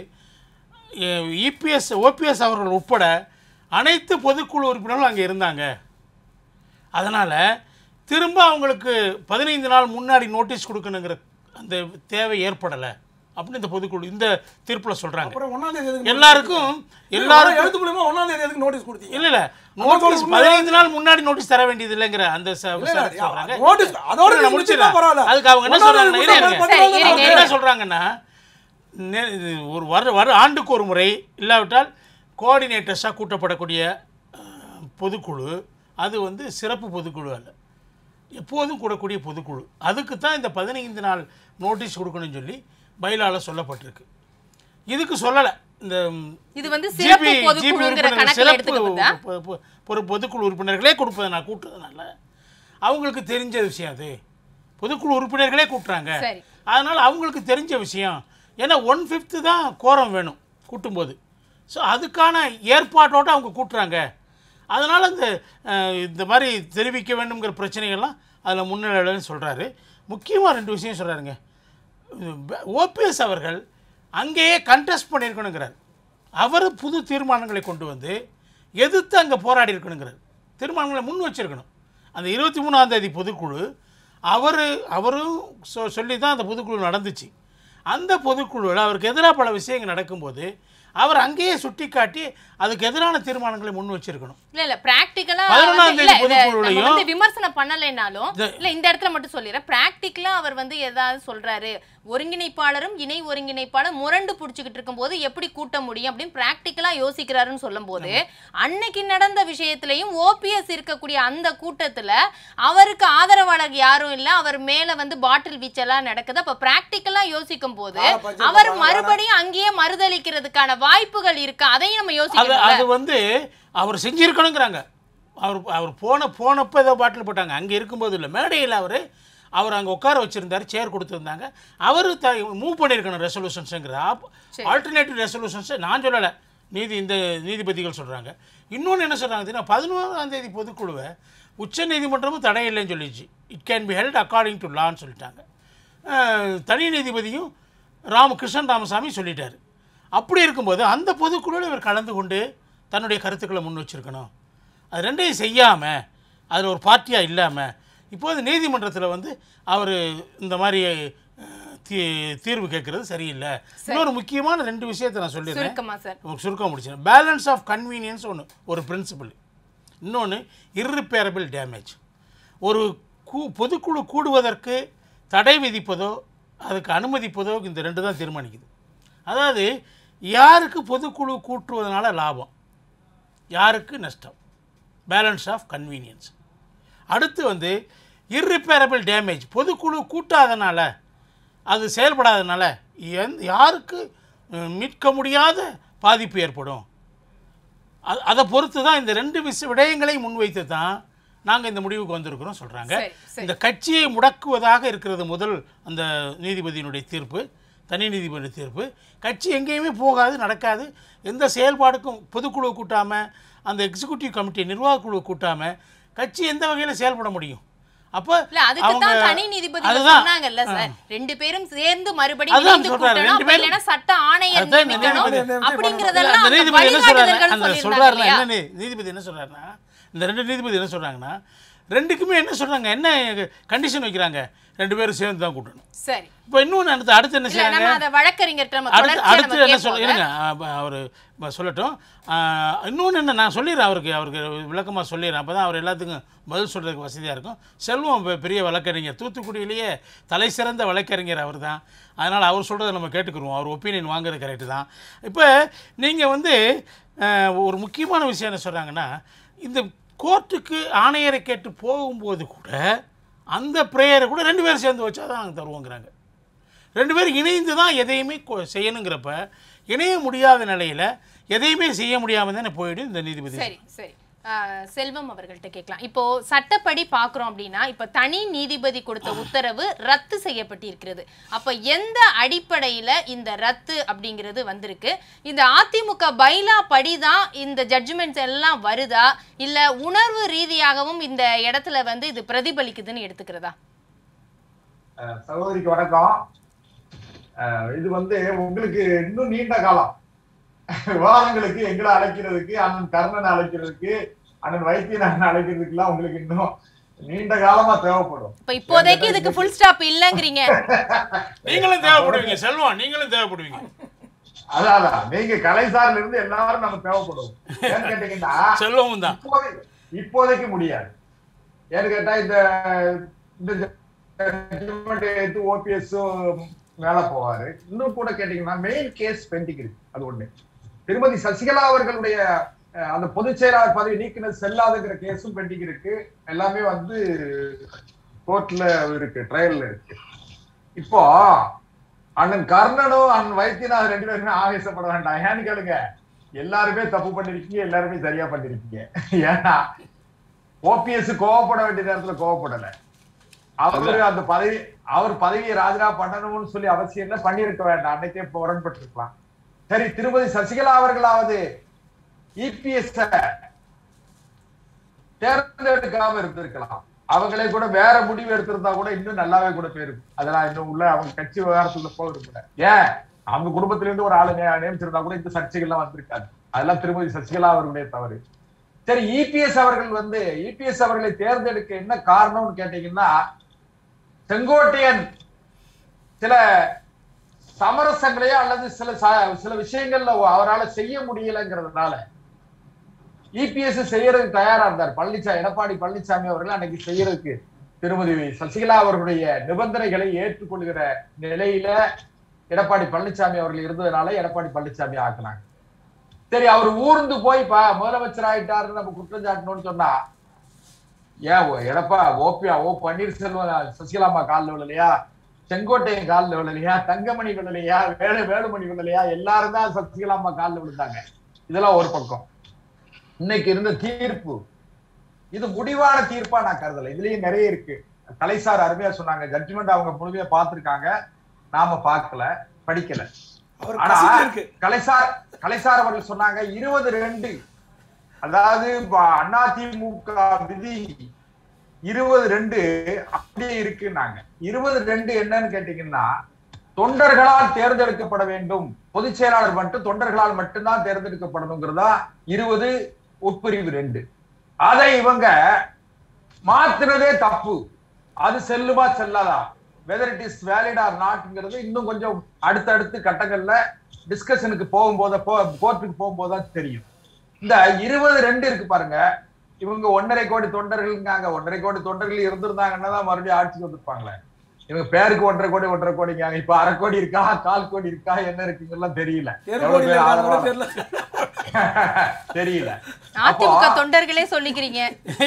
இபிஎஸ் ஓபிஎஸ் அவர்கள் உட்பட அனைத்து பொதுக்குழு உறுப்பினர்களும் அங்கே இருந்தாங்க அதனால் திரும்ப அவங்களுக்கு பதினைந்து நாள் முன்னாடி நோட்டீஸ் கொடுக்கணுங்கிற அந்த தேவை ஏற்படலை அப்படின்னு இந்த பொதுக்குழு இந்த தீர்ப்பில் சொல்கிறாங்க அப்புறம் ஒன்னாம் தேதி எதுக்கு எல்லாருக்கும் எல்லாரும் எல்லாருக்கும் எழுத்து மூலியமா ஒன்னாம் தேதி எதுக்கு நோட்டீஸ் கொடுத்தீங்க இல்ல இல்ல அவங்க நோட்டீஸ் உண்மையா- பதினைந்து நாள் முன்னாடி நோட்டீஸ் தர வேண்டியது இல்லைங்கிற அந்த ச- இல்ல, ச- இல்ல, சொல்றாங்க. நோட்டீஸ் அதோட நான் நீங்க முடிச்சிடுறேன். முடிச்சிட்டா பரவாயில்ல. அதுக்கு அவங்க என்ன ஒண்ணாம் தேதி சொல்றாங்க முடிச்சா இருங்க. பத்து நாள் சரி, தான் அவங்க இருங்க. என்ன சொல்றாங்கன்னா நெ- இது ஒரு வர வர ஆண்டுக்கு ஒரு முறை இல்லாவிட்டால் கோஆர்டினேட்டர்ஸாக கூட்டப்படக்கூடிய அஹ், பொதுக்குழு அது வந்து சிறப்பு பொதுக்குழு அல்ல எப்போதும் கூடக்கூடிய பொதுக்குழு அதுக்கு தான் இந்த பதினைந்து நாள் நோட்டீஸ் கொடுக்கணும்னு சொல்லி பைலால சொல்லப்பட்டிருக்கு இதுக்கு சொல்லலை இந்த ம், இது வந்து சிறப்பு GP பொதுக்குழுங்கிற உறுப்பினர்கள், கணக்குல சிறப்பு எடுத்துக்கப்படுதா பொ- பொ- ஒரு பொதுக்குழு உறுப்பினர்களே கொடுப்பதை நான் கூட்டுறதுனால அவங்களுக்கு தெரிஞ்ச விஷயம் அது பொதுக்குழு உறுப்பினர்களே கூட்டுறாங்க சரி அதனால் அவங்களுக்கு தெரிஞ்ச விஷயம் ஏன்னா ஒன் ஃபிஃப்த்து தான் கோரம் வேணும் கூட்டும்போது ஸோ அதுக்கான ஏற்பாட்டோட அவங்க கூட்டுறாங்க அதனால் அந்த அஹ், இந்த மாதிரி தெரிவிக்க வேண்டுங்கிற பிரச்சனைகள்லாம் அதில் முன்னிலைன்னு சொல்கிறாரு முக்கியமாக ரெண்டு விஷயம் சொல்கிறாருங்க ஓபிஎஸ் அவர்கள் அங்கேயே கண்டெஸ்ட் பண்ணியிருக்கணுங்கிறார் அவர் புது தீர்மானங்களை கொண்டு வந்து எதிர்த்து அங்கே போராடி இருக்கணுங்கிறார் தீர்மானங்களை முன் வச்சிருக்கணும் அந்த இருபத்தி மூணாம் தேதி பொதுக்குழு அவர் அவரும் சொ சொல்லி தான் அந்த பொதுக்குழு நடந்துச்சு அந்த பொதுக்குழுவில் அவருக்கு எதிராக பல விஷயங்கள் நடக்கும்போது அவர் அங்கேயே சுட்டிக்காட்டி அதுக்கு எதிரான தீர்மானங்களை முன் வச்சிருக்கணும் இல்ல இல்ல பிராக்டிக்கலா பதினொண்ணாம் தேதி பொதுக்குழுலையும் வந்து விமர்சனம் பண்ணலைனாலும் இந்த- இல்ல இந்த இடத்துல மட்டும் சொல்லிடுறேன் பிராக்டிக்கலா அவர் வந்து ஏதாவது சொல்றாரு ஒருங்கிணைப்பாளரும் இணை ஒருங்கிணைப்பாளர் முரண்டு புடிச்சுக்கிட்டு இருக்கும்போது எப்படி கூட்ட முடியும் அப்படின்னு பிராக்டிக்கலா யோசிக்கிறாருன்னு சொல்லும்போது அன்னைக்கு நடந்த விஷயத்திலையும் ஓபிஎஸ் இருக்கக்கூடிய அந்த கூட்டத்துல அவருக்கு ஆதரவாளர் யாரும் இல்ல அவர் மேல வந்து பாட்டில் வீச்செல்லாம் நடக்குது அப்ப பிராக்டிக்கலா யோசிக்கும் போது ஆளை பஞ்சம் அவர் பண்றாங்க. மறுபடியும் அங்கேயே மறுதளிக்கிறதுக்கான வாய்ப்புகள் இருக்கு அதையும் நம்ம அது யோசிக்கணும் அது வந்து அவர் செஞ்சிருக்கணுங்கிறாங்க அவர் அவர் போன போனப்போ ஏதோ பாட்டில் போட்டாங்க அங்கே இருக்கும்போது இல்லை மேடையில் அவர் அவர் அங்கே உட்கார வச்சுருந்தார் சேர் கொடுத்துருந்தாங்க அவர் த மூவ் பண்ணியிருக்கணும் ரெசல்யூஷன்ஸுங்கிற ஆல்டர்னேட்டிவ் ரெசல்யூஷன்ஸை நான் சொல்லலை நீதி இந்த நீதிபதிகள் சொல்கிறாங்க இன்னொன்று என்ன சொல்கிறாங்க தெரியுமா பதினோராம் தேதி பொதுக்குழுவை உச்ச நீதிமன்றமும் தடை இல்லைன்னு சொல்லிடுச்சு it can be held according to லான்னு சொல்லிட்டாங்க அஹ், தனி நீதிபதியும் ராம கிருஷ்ணன் ராமசாமி சொல்லிட்டாரு அப்படி இருக்கும்போது அந்த பொதுக்குழுவில் இவர் கலந்து கொண்டு தன்னுடைய கருத்துக்களை முன் வச்சிருக்கணும் அது ரெண்டையும் செய்யாமல் அதில் ஒரு பார்ட்டியாக இல்லாமல் இப்போது நீதிமன்றத்தில் வந்து அவர் இந்த மாதிரி அஹ், தீ தீர்வு கேட்குறது சரியில்லை இன்னொரு முக்கியமான ரெண்டு விஷயத்தை நான் சொல்லிடுறேன் சுருக்கமா சார் உங்களுக்கு சுருக்கம் முடிச்சிடும் பேலன்ஸ் ஆஃப் கன்வீனியன்ஸ் ஒன்று ஒரு பிரின்சிபல் இன்னொன்று irreparable டேமேஜ் ஒரு கூ பொதுக்குழு கூடுவதற்கு தடை விதிப்பதோ அதுக்கு அனுமதிப்பதோ இந்த ரெண்டு தான் தீர்மானிக்குது அதாவது யாருக்கு பொதுக்குழு கூட்டுவதனால லாபம் யாருக்கு நஷ்டம் பேலன்ஸ் ஆஃப் கன்வீனியன்ஸ் அடுத்து வந்து irreparable டேமேஜ் பொதுக்குழு கூட்டாதனால அது செயல்படாதனால எந் யாருக்கு அஹ், மீட்க முடியாத பாதிப்பு ஏற்படும் அது அதை பொறுத்து தான் இந்த ரெண்டு விஷ விடயங்களை முன்வைத்து தான் நாங்கள் இந்த முடிவுக்கு வந்திருக்கிறோம் சொல்கிறாங்க சரி, சரி. இந்த கட்சியை முடக்குவதாக இருக்கிறது முதல் அந்த நீதிபதியினுடைய தீர்ப்பு தனி நீதிபதி தீர்ப்பு கட்சி எங்கேயுமே போகாது நடக்காது எந்த செயல்பாடுக்கும் பொதுக்குழு கூட்டாமல் அந்த எக்ஸிக்யூட்டிவ் கமிட்டி நிர்வாக குழு கூட்டாமல் கட்சி எந்த வகையில் செயல்பட முடியும் அப்போ இல்ல அதுக்கு தான் தனி நீதிபதி அதுதான். சொன்னாங்கல்ல சார் ரெண்டு பேரும் சேர்ந்து மறுபடியும் அதான் இணைந்து சொல்றாரு, கூட்டணும் ரெண்டு அப்ப பேரும். இல்லைன்னா சட்ட ஆணையர் அதான் இந்த நியமிக்கணும் நீதிபதி- அப்படிங்கறதெல்லாம் அந்த அந்த நீதிபதி என்ன சொல்றாரு வழிகாட்டுதல்கள் அந்த சொல்லியிருந்தாங்க சொல்றாருன்னா இல்லையா? என்ன நீ- நீதிபதி என்ன சொல்றாருன்னா இந்த ரெண்டு நீதிபதி என்ன சொல்றாங்கன்னா ரெண்டுக்குமே என்ன சொல்றாங்க என்ன கண்டிஷன் வைக்கிறாங்க ரெண்டு பேரும் சேர்ந்து தான் கூட்டணும் சரி இப்போ இன்னொன்னு அடுத்து அடுத்து என்ன இல்ல செய்றாங்க நம்ம அத வழக்கறிஞர்கிட்ட நம்ம அடுத்து தொடர்ச்சியா அடுத்து நம்ம என்ன சொல்ல கேட்போம் இருங்க அவர் சொல்லட்டும் இன்னொன்று என்ன நான் சொல்லிடுறேன் அவருக்கு அவருக்கு விளக்கமாக சொல்லிடுறேன் அப்போ தான் அவர் எல்லாத்துக்கும் பதில் சொல்கிறதுக்கு வசதியாக இருக்கும் செல்வம் பெ- பெரிய வழக்கறிஞர் தூத்துக்குடியிலேயே தலை சிறந்த வழக்கறிஞர் அவர் தான் அதனால் அவர் சொல்கிறத நம்ம கேட்டுக்கிருவோம் அவர் ஒப்பீனியன் வாங்குறது கரெக்டு தான் இப்போ நீங்கள் வந்து அஹ், ஒரு முக்கியமான விஷயம் என்ன சொல்கிறாங்கன்னா இந்த கோர்ட்டுக்கு ஆணையரை கேட்டு போகும்போது கூட அந்த ப்ரேயரை கூட ரெண்டு பேரும் சேர்ந்து வச்சா தான் நாங்கள் தருவோங்கிறாங்க ரெண்டு பேரும் இணைந்து தான் எதையுமே கொ- செய்யணுங்கிறப்ப இணைய முடியாத நிலையில் எதையுமே செய்ய முடியாமல் தானே போயிடும் இந்த நீதிபதி சரி சரி ஆஹ், செல்வம் அவர்கள்ட்ட கேட்கலாம் இப்போ சட்டப்படி பார்க்குறோம் அப்படின்னா இப்போ தனி நீதிபதி கொடுத்த உத்தரவு ரத்து செய்யப்பட்டிருக்கிறது அப்போ எந்த அடிப்படையில் இந்த ரத்து அப்படிங்கிறது வந்திருக்கு இந்த அதிமுக பைலா படி தான் இந்த ஜட்ஜ்மெண்ட்ஸ் எல்லாம் வருதா இல்லை உணர்வு ரீதியாகவும் இந்த இடத்துல வந்து இது பிரதிபலிக்குதுன்னு எடுத்துக்கிறதா அஹ் சகோதரிக்கு வணக்கம் அஹ் இது வந்து உங்களுக்கு இன்னும் நீண்ட காலம் விவாதங்களுக்கு எங்களை அழைக்கிறதுக்கு அண்ணன் கர்ணனை அழைக்கிறதுக்கு அண்ணன் வைத்தியநாதன் அழைக்கிறதுக்கு எல்லாம் உங்களுக்கு இன்னும் நீண்ட காலமா தேவைப்படும் இப்போ இப்போதைக்கு இதுக்கு ஃபுல் ஸ்டாப் இல்லைங்கிறீங்க நீங்களும் தேவைப்படுவீங்க செல்வம் நீங்களும் தேவைப்படுவீங்க அதான் அதான் நீங்க கலைசாரில இருந்து எல்லாரும் நமக்கு தேவைப்படும் ஏன்னு கேட்டீங்கன்னா செல்வமும் தான் இப்போதை- இப்போதைக்கு முடியாது ஏன்னு கேட்டா இந்த இந்த judgment எடுத்து ஓபிஎஸ் மேல போவாரு இன்னும் கூட கேட்டீங்கன்னா மெயின் கேஸ் பெண்டிங் இருக்கு அது ஒண்ணு திருமதி சசிகலா அவர்களுடைய அஹ், அந்த பொதுச் செயலாளர் பதவி நீக்கினது செல்லாதுங்கிற கேஸும் பெண்டிங் இருக்கு எல்லாமே வந்து கோர்ட்ல இருக்கு ட்ரையல்ல இருக்கு இப்போ அண்ணன் கர்ணனும் அண்ணன் வைத்தியநாதன் ரெண்டு பேருமே ஆவேசப்பட வேண்டாம் ஏன்னு கேளுங்க எல்லாருமே தப்பு பண்ணிருக்கீங்க எல்லாருமே சரியா பண்ணிருக்கீங்க ஏன்னா ஓபிஎஸ் கோவப்பட வேண்டிய நேரத்துல கோவப்படல அவரு அந்த பதவி அவர் பதவியை ராஜினாமா பண்ணணும்னு சொல்லி அவசியம் இல்லை பண்ணியிருக்க வேண்டாம் அன்னைக்கே முரண்பட்டிருக்கலாம் சரி திருமதி சசிகலா அவர்களாவது இபிஎஸ் தேர்ந்தெடுக்காம இருந்திருக்கலாம் அவங்களே கூட வேற முடிவு எடுத்திருந்தா கூட இன்னும் நல்லாவே கூட போயிருக்கும் அதெல்லாம் இன்னும் உள்ள அவங்க கட்சி விவகாரத்துக்குள்ள போக விரும்பல ஏன் அவங்க குடும்பத்துல இருந்து ஒரு ஆளு நே- நியமிச்சிருந்தா கூட இந்த சர்ச்சைகள்லாம் வந்திருக்காது அதெல்லாம் திருமதி சசிகலா அவர்களுடைய தவறு சரி இபிஎஸ் அவர்கள் வந்து இபிஎஸ் அவர்களை தேர்ந்தெடுக்க என்ன காரணம்னு கேட்டீங்கன்னா செங்கோட்டையன் சில சமரசங்களையோ அல்லது சில ச- சில விஷயங்கள்ல அவரால் செய்ய முடியலங்கிறதுனால இபிஎஸ் செய்யறதுக்கு தயாரா இருந்தார் பழனிசாமி எடப்பாடி பழனிசாமி அவர்கள் அன்னைக்கு செய்யறதுக்கு திருமதி சசிகலா அவர்களுடைய நிபந்தனைகளை ஏற்றுக்கொள்கிற நிலையில எடப்பாடி பழனிசாமி அவர்கள் இருந்ததுனால எடப்பாடி பழனிசாமி ஆக்குனாங்க சரி அவர் ஊர்ந்து போய் பா முதலமைச்சர் ஆயிட்டாருன்னு நம்ம குற்றம் சாட்டணும்னு சொன்னா ஏன் ஓ- எடப்பா ஓபியா ஓ பன்னீர்செல்வம் சசிகலாமா காலில் விழலையா செங்கோட்டையன் காலில் விழலையா தங்கமணி விழலையா வேலு வேலுமணி விழலையா எல்லாரும் தான் சசிகலாமா காலில் விழுந்தாங்க இதெல்லாம் ஒரு பக்கம் இன்னைக்கு இருந்த தீர்ப்பு இது முடிவான தீர்ப்பா நான் கருதல இதுலயும் நிறைய இருக்கு கலைசார் அருமையா சொன்னாங்க ஜட்ஜ்மெண்ட் அவங்க முழுமையா பார்த்திருக்காங்க நாம பார்க்கல படிக்கல அவர் ஆனா கசிந்து இருக்கு கலைசார் கலைசார் அவர்கள் சொன்னாங்க இருபது ரெண்டு அதாவது ப- அதிமுக விதி இருபது ரெண்டு அப்படியே இருக்குன்னாங்க இருபது ரெண்டு என்னன்னு கேட்டீங்கன்னா தொண்டர்களால் தேர்ந்தெடுக்கப்பட வேண்டும் பொதுச் செயலாளர் மட்டும் தொண்டர்களால் மட்டும்தான் தேர்ந்தெடுக்கப்படணுங்கிறதா இருபது உட்பிரிவு ரெண்டு அதை இவங்க மாத்துனதே தப்பு அது செல்லுமா செல்லாதா whether it is valid or நாட்ங்கிறது இன்னும் கொஞ்சம் அடுத்தடுத்து கட்டங்கள்ல டிஸ்கஷனுக்கு போகும்போது கோர்ட்டுக்கு போகும்போது தான் தெரியும் இந்த இருபது ரெண்டு இருக்கு பாருங்க இவங்க ஒன்றரை கோடி தொண்டர்கள்ங்காங்க ஒன்றரை கோடி தொண்டர்கள் இருந்திருந்தாங்கன்னா தான் மறுபடியும் ஆட்சிக்கு வந்திருப்பாங்களே இவங்க பேருக்கு ஒன்றரை கோடி ஒன்றரை கோடிங்காங்க இப்ப அரை கோடி இருக்கா கால் கோடி இருக்கா என்ன இருக்குங்கெல்லாம் தெரியல எவ்வளவு தேர்தல் பேர் கூட ஆதரவா- தெரியல தெரியல அதிமுக அப்போ- தொண்டர்களே சொல்லிக்கிறீங்க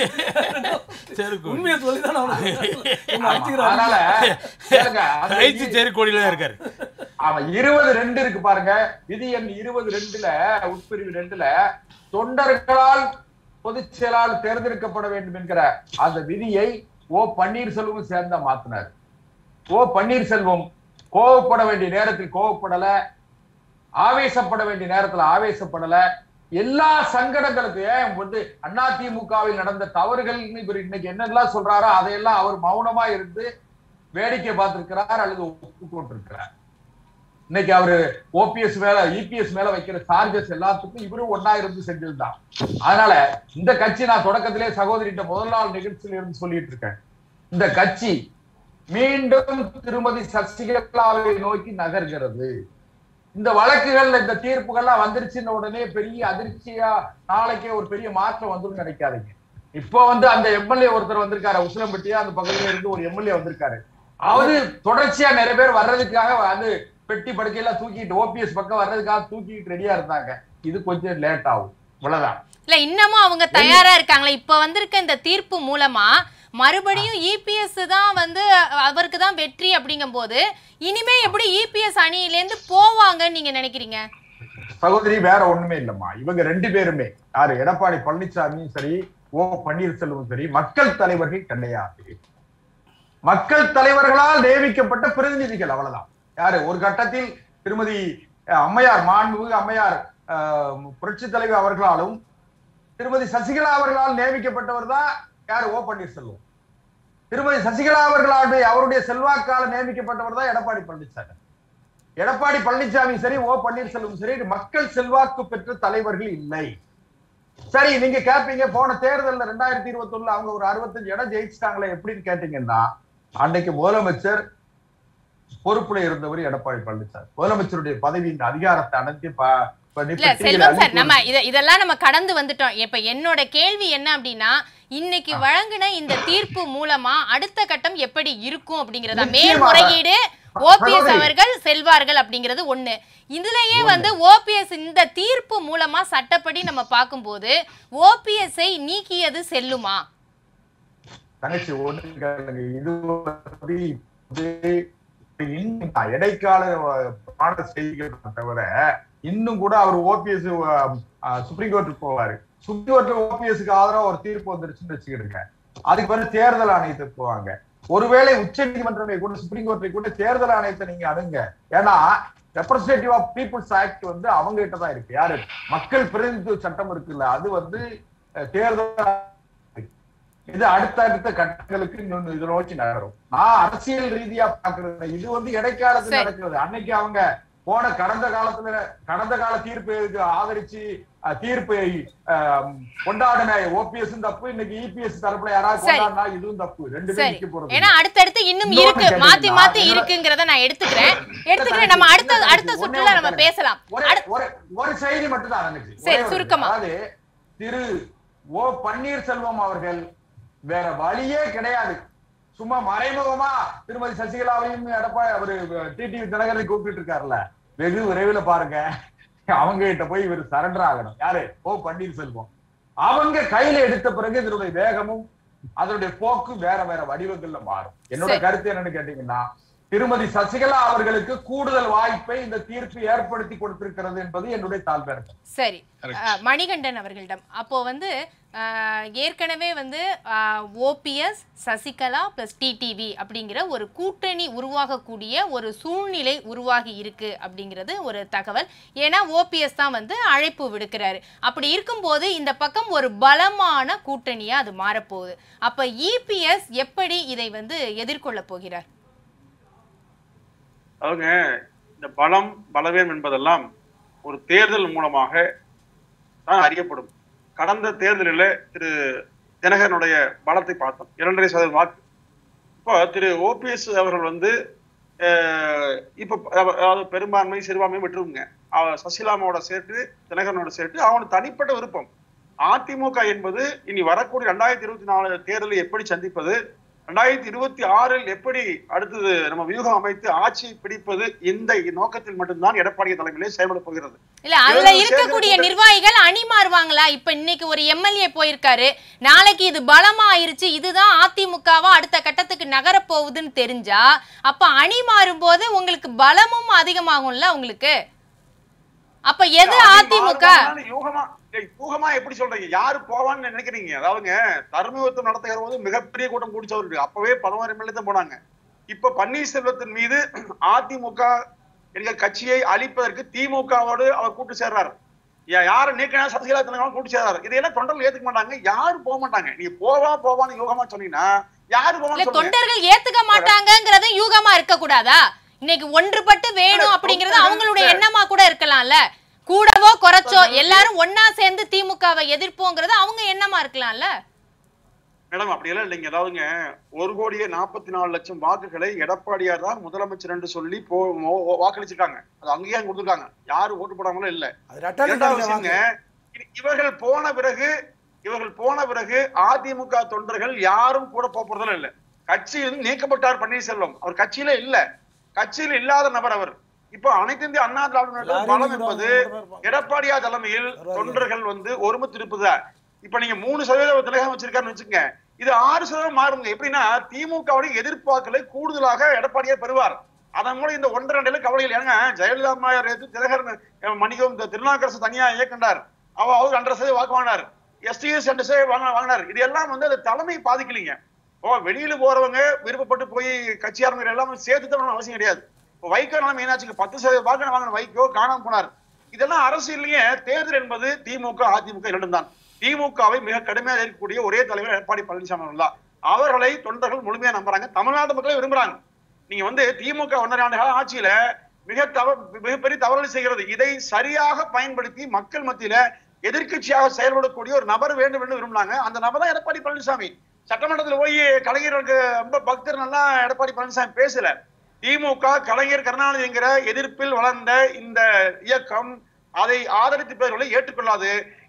தெருக்கோடி உண்மையை சொல்லி தான் அவனுக்கு ஆமா. அதனால கேளுங்க, அந்த ரைத்து தெருக்கோடியில தான் இருக்காரு ஆமா இருபது ரெண்டு இருக்கு பாருங்க விதி எண் இருபது ரெண்டுல உட்பிரிவு ரெண்டுல தொண்டர்களால் பொதுச் செயலாளர் தேர்ந்தெடுக்கப்பட வேண்டும் என்கிற அந்த விதியை ஓ பன்னீர்செல்வம் சேர்ந்த மாத்தினார் ஓ பன்னீர்செல்வம் கோவப்பட வேண்டிய நேரத்தில் கோவப்படல ஆவேசப்பட வேண்டிய நேரத்துல ஆவேசப்படல எல்லா சங்கடங்களுக்கும் ஏன் வந்து அதிமுகவில் நடந்த தவறுகள் இவர் இன்னைக்கு என்னெல்லாம் சொல்றாரோ அதையெல்லாம் அவர் மௌனமா இருந்து வேடிக்கை பார்த்திருக்கிறார் அல்லது ஒப்புக்கொண்டிருக்கிறார் இன்னைக்கு அவரு ஓபிஎஸ் மேல இபிஎஸ் மேல வைக்கிற சார்ஜஸ் எல்லாத்துக்கும் இவரும் ஒன்னா இருந்து செஞ்சதுதான் அதனால இந்த கட்சி நான் தொடக்கத்திலே சகோதரிட்ட முதல் நாள் நிகழ்ச்சியில இருந்து சொல்லிட்டு இருக்கேன் இந்த கட்சி மீண்டும் திருமதி சசிகலாவை நோக்கி நகர்கிறது இந்த வழக்குகள்ல இந்த தீர்ப்புகள்லாம் வந்துருச்சுன்ன உடனே பெரிய அதிர்ச்சியா நாளைக்கே ஒரு பெரிய மாற்றம் வந்துரும் நினைக்காதீங்க இப்போ வந்து அந்த எம்எல்ஏ ஒருத்தர் வந்திருக்காரு உசிலம்பட்டியா அந்த பகுதியில இருந்து ஒரு எம்எல்ஏ வந்திருக்காரு அவரு தொடர்ச்சியா நிறைய பேர் வர்றதுக்காக வந்து பெட்டி படுக்கையெல்லாம் தூக்கிட்டு ஓபிஎஸ் பக்கம் வர்றதுக்காக தூக்கிட்டு ரெடியா இருந்தாங்க இது கொஞ்சம் லேட் ஆகும் இவ்வளவுதான் இல்ல இன்னமும் அவங்க தயாரா இருக்காங்களே இப்ப வந்திருக்க இந்த தீர்ப்பு மூலமா மறுபடியும் இபிஎஸ் தான் வந்து அவருக்கு தான் வெற்றி அப்படிங்கும்போது இனிமே எப்படி இபிஎஸ் அணியிலேருந்து போவாங்கன்னு நீங்க நினைக்கிறீங்க சகோதரி வேற ஒண்ணுமே இல்லம்மா இவங்க ரெண்டு பேருமே யாரு எடப்பாடி பழனிசாமியும் சரி ஓ பன்னீர்செல்வமும் சரி மக்கள் தலைவர்கள் கிடையாது மக்கள் தலைவர்களால் நியமிக்கப்பட்ட பிரதிநிதிகள் அவ்வளவுதான் யாரு ஒரு கட்டத்தில் திருமதி அஹ், அம்மையார் மாண்புமிகு அம்மையார் அஹ், புரட்சி தலைவர் அவர்களாலும் திருமதி சசிகலா அவர்களால் நியமிக்கப்பட்டவர் தான் யாரு ஓ பன்னீர்செல்வம் திருமதி சசிகலா அவர்களால் அவருடைய செல்வாக்கால நியமிக்கப்பட்டவர் தான் எடப்பாடி பழனிசாமி எடப்பாடி பழனிசாமி சரி ஓ பன்னீர்செல்வம் சரி மக்கள் செல்வாக்கு பெற்ற தலைவர்கள் இல்லை சரி நீங்க கேட்பீங்க போன தேர்தல்ல ரெண்டாயிரத்தி இருபத்தி ஒண்ணுல அவங்க ஒரு அறுபத்தஞ்சு இடம் ஜெயிச்சிட்டாங்களே எப்படின்னு கேட்டீங்கன்னா அன்னைக்கு முதலமைச்சர் பொறுப்புல இருந்தவர் எடப்பாடி பழனிசாமி முதலமைச்சருடைய பதவியின் அதிகாரத்தை அனைத்து இல்ல செல்வம் சார் நம்ம இத இதெல்லாம் நம்ம கடந்து வந்துட்டோம் இப்ப என்னோட கேள்வி என்ன அப்படின்னா இன்னைக்கு வழங்கின இந்த தீர்ப்பு மூலமா அடுத்த கட்டம் எப்படி இருக்கும் அப்படிங்கறத நிச்சயமாக. மேல்முறையீடு ஓபிஎஸ் சகோதரி. அவர்கள் செல்வார்கள் அப்படிங்கிறது ஒண்ணு இதுலயே வந்து ஓபிஎஸ் இந்த தீர்ப்பு மூலமா சட்டப்படி நம்ம பார்க்கும்போது ஓபிஎஸ்ஐ நீக்கியது செல்லுமா தங்கச்சி ஒண்ணு கேளுங்க இது வந்து இப்ப இன்னும் இடைக்கால பாட செய்திகள் தவிர இன்னும் கூட அவர் ஓபிஎஸ் சுப்ரீம் கோர்ட்டுக்கு போவாரு சுப்ரீம் கோர்ட்ல ஓபிஎஸ்க்கு ஆதரவா ஒரு தீர்ப்பு வந்துருச்சுன்னு வச்சுக்கிடுங்க அதுக்கு பிறகு தேர்தல் ஆணையத்துக்கு போவாங்க ஒருவேளை உச்ச நீதிமன்றமே கூட சுப்ரீம் கோர்ட்டை கூட தேர்தல் ஆணையத்தை நீங்க அணுங்க ஏன்னா ரெப்ரஸன்டேட்டிவ் ஆஃப் பீப்புள்ஸ் ஆக்ட் வந்து அவங்க கிட்ட தான் இருக்கு யாரு மக்கள் பிரதிநிதித்துவ சட்டம் இருக்குல்ல அது வந்து அஹ், தேர்தல் இது அடுத்த அடுத்த கட்டங்களுக்கு இன்னொன்னு இது நோக்கி நகரும் நான் அரசியல் ரீதியா பாக்குறது இது வந்து இடைக்காலத்துல சரி. நடக்கிறது அன்னைக்கு அவங்க போன கடந்த காலத்துல கடந்த கால தீர்ப்பை ஆதரிச்சு அஹ், தீர்ப்பை அஹ், கொண்டாடின ஓபிஎஸ் தப்பு இன்னைக்கு இபிஎஸ் தரப்புல யாராவது சரி. கொண்டாடினா இதுவும் தப்பு ரெண்டுமே சரி நிக்க போறது ஏன்னா அடுத்தடுத்து இன்னும் இன்னொன்னு இருக்கு கேட்டீங்கன்னா, மாத்தி மாத்தி என்னோட- இருக்குங்கிறத நான் எடுத்துக்கிறேன் எடுத்துக்கிறேன் நம்ம அடுத்த ஒண்ணே அடுத்த ஒண்ணு சுற்றுல நம்ம கேளுங்க. பேசலாம் ஒரே அடுத்த- ஒரு ஒரு செய்தி மட்டும் தான் இருந்துச்சு சரி, ஒரே ஒரு சுருக்கமா. அதாவது திரு ஓ பன்னீர்செல்வம் அவர்கள் வேற வழியே கிடையாது சும்மா மறைமுகமா திருமதி சசிகலாவையும் எடப்பாடி அவரு டிடிவி தினகரனை கூப்பிட்டு இருக்காருல்ல வெகு விரைவில் பாருங்க அவங்க கிட்ட போய் இவர் சரண்டர் ஆகணும் யாரு ஓ பன்னீர்செல்வம் அவங்க கையில எடுத்த பிறகு இதனுடைய வேகமும் அதனுடைய போக்கு வேற வேற வடிவங்கள்ல மாறும் என்னோட சரி. கருத்து என்னன்னு கேட்டீங்கன்னா திருமதி சசிகலா அவர்களுக்கு கூடுதல் வாய்ப்பை இந்த தீர்ப்பு ஏற்படுத்தி கொடுத்திருக்கிறது என்பது என்னுடைய தாழ்வு சரி அஹ், மணிகண்டன் அவர்களிடம் அப்போ வந்து அஹ், ஏற்கனவே வந்து ஓபிஎஸ் சசிகலா பிளஸ் டிடிவி அப்படிங்கிற ஒரு கூட்டணி உருவாகக்கூடிய ஒரு சூழ்நிலை உருவாகி இருக்கு அப்படிங்கிறது ஒரு தகவல் ஏன்னா ஓபிஎஸ் தான் வந்து அழைப்பு விடுக்கிறாரு அப்படி இருக்கும்போது இந்த பக்கம் ஒரு பலமான கூட்டணியா அது மாறப்போகுது அப்ப இபிஎஸ் எப்படி இதை வந்து எதிர்கொள்ள போகிறார் அவங்க இந்த பலம் பலவீனம் என்பதெல்லாம் ஒரு தேர்தல் மூலமாக தான் அறியப்படும் கடந்த தேர்தலில் திரு தினகரனுடைய பலத்தை பார்த்தோம் இரண்டரை சதவீத வாக்கு இப்போ திரு ஓபிஎஸ் அவர்கள் வந்து அஹ், இப்போ அவ- அதாவது பெரும்பான்மை சிறுபான்மை விட்டுருங்க அவ சசிலாமாவோட சேர்த்து தினகரனோட சேர்த்து அவனுக்கு தனிப்பட்ட விருப்பம் அதிமுக என்பது இனி வரக்கூடிய ரெண்டாயிரத்தி இருபத்தி நாலு தேர்தலை எப்படி சந்திப்பது ரெண்டாயிரத்தி இருபத்தி ஆறில் எப்படி அடுத்தது நம்ம வியூகம் அமைத்து ஆட்சியை பிடிப்பது இந்த நோக்கத்தில் மட்டும்தான் எடப்பாடி தலைமையிலே செயல்பட போகிறது இல்ல அதுல தேர்தல் இருக்கக்கூடிய தேர்தல் நிர்வாகிகள் அணி மாறுவாங்களா இப்ப இன்னைக்கு ஒரு எம்எல்ஏ போயிருக்காரு நாளைக்கு இது பலமா ஆயிருச்சு இதுதான் அதிமுகவா அடுத்த கட்டத்துக்கு நகரப் போகுதுன்னு தெரிஞ்சா அப்ப அணி மாறும்போது உங்களுக்கு பலமும் அதிகமாகும்ல உங்களுக்கு அப்ப எது அதிமுக மாறுவாங்கன்னு யூகமா ஏய், யூகமா எப்படி சொல்றீங்க யாரு போவான்னு நினைக்கிறீங்க அதாவதுங்க தர்மயுத்தம் நடத்துகிற போது மிகப்பெரிய கூட்டம் கூடிச்சவருக்கு அப்பவே பதினோரு எம்எல்ஏ தான் போனாங்க இப்ப பன்னீர்செல்வத்தின் மீது அதிமுக என்கிற கட்சியை அழிப்பதற்கு திமுகவோடு அவர் கூட்டு சேர்றாரு யா- யாரை நீக்கினா சசிகலா தினகரன் கூட்டு சேர்றாரு இதையெல்லாம் தொண்டர்கள் ஏத்துக்க மாட்டாங்க யாரும் போக மாட்டாங்க நீங்க போவா போவான்னு யோகமா சொன்னீங்கன்னா யாரு இல்ல போவான்னு சொல்லுங்க தொண்டர்கள் ஏத்துக்க மாட்டாங்கங்கறது யூகமா இருக்க கூடாதா இன்னைக்கு ஒன்றுபட்டு வேணும் அப்படிங்கறது அவங்களுடைய எண்ணமா கூட இருக்கலாம்ல கூடவோ குறைச்சோ எல்லாரும் ஒன்னா சேர்ந்து திமுகவை எதிர்ப்போங்கிறது அவங்க எண்ணமா இருக்கலாம்ல மேடம் அப்படியெல்லாம் இல்லைங்க அதாவதுங்க ஒரு கோடியே நாற்பத்தி நாலு லட்சம் வாக்குகளை எடப்பாடியார் தான் முதலமைச்சர் என்று சொல்லி போ மோ- வாக்களிச்சிருக்காங்க அது அங்கேயும் கொடுத்துருக்காங்க யாரு ஓட்டு போடாமலும் இல்ல அது ரெட்டாளி இரண்டாவது தரல விஷயங்க வாக்கு. இ- இவர்கள் போன பிறகு இவர்கள் போன பிறகு அதிமுக தொண்டர்கள் யாரும் கூட போக போறதும் இல்ல கட்சியில் நீக்கப்பட்டார் பன்னீர்செல்வம் அவர் கட்சியில இல்ல கட்சியில் இல்லாத நபர் அவர் இப்போ அனைத்து இந்திய அண்ணா திராவிட முன்னேற்ற எல்லாரும் பலம் இருக்கிறவங்க என்பது மட்டும்தான் இருப்பாங்க. எடப்பாடியார் தலைமையில் வருவாங்க. தொண்டர்கள் வந்து ஒருமித்திருப்பதா இப்ப நீங்க மூணு சதவீதம் திலகம் வச்சிருக்காருன்னு வச்சுக்கோங்க இது ஆறு சதவீதம் மாறுங்க எப்படின்னா திமுகவுடைய எதிர்ப்பாக்களை கூடுதலாக எடப்பாடியார் பெறுவார் அதன் மூலம் இந்த ஒன்றரை ரெண்டுல கவலைகள் ஏங்க ஜெயலலிதா அம்மையார் எடுத்து திலகர் அஹ், மணிகம் இந்த திருநாக்கரசு தனியா இயக்கின்றார் அவ அவர் ரெண்டரை சதவீதம் வாக்கு வாங்கினார் எஸ்டிஎஸ் ரெண்டு சதவீதம் வாங்க வாங்கினார் இது எல்லாம் வந்து அது தலைமை பாதிக்கலைங்க ஓ வெளியில போறவங்க விருப்பப்பட்டு போய் கட்சி ஆரம்பிக்கிற எல்லாமே சேர்த்து தான் அவசியம் கிடையாது இப்போ வைகோ நிலைமை என்னாச்சுங்க பத்து சதவீத வாக்கு வாங்கின வைகோ காணாம போனார் இதெல்லாம் அரசியல்லயே தேர்தல் என்பது திமுக அதிமுக இரண்டும் தான் திமுகவை மிக கடுமையாக இருக்கக்கூடிய ஒரே தலைவர் எடப்பாடி பழனிசாமி அவர்கள் தான் அவர்களை தொண்டர்கள் முழுமையா நம்புறாங்க தமிழ்நாட்டு மக்களே விரும்புறாங்க நீங்க வந்து திமுக ஒன்றரை ஆண்டு கால ஆட்சியில மிக தவ மிகப்பெரிய தவறுகள் செய்கிறது இதை சரியாக பயன்படுத்தி மக்கள் மத்தியில எதிர்க்கட்சியாக செயல்படக்கூடிய ஒரு நபர் வேண்டும் என்று விரும்பினாங்க அந்த நபர் தான் எடப்பாடி பழனிசாமி சட்டமன்றத்தில் போய் கலைஞருக்கு ரொம்ப பக்தர் நல்லா எடப்பாடி பழனிசாமி பேசல திமுக கலைஞர் கருணாநிதிங்கிற எதிர்ப்பில் வளர்ந்த இந்த இயக்கம் அதை ஆதரித்து பேர்களை ஏற்றுக்கொள்ளாது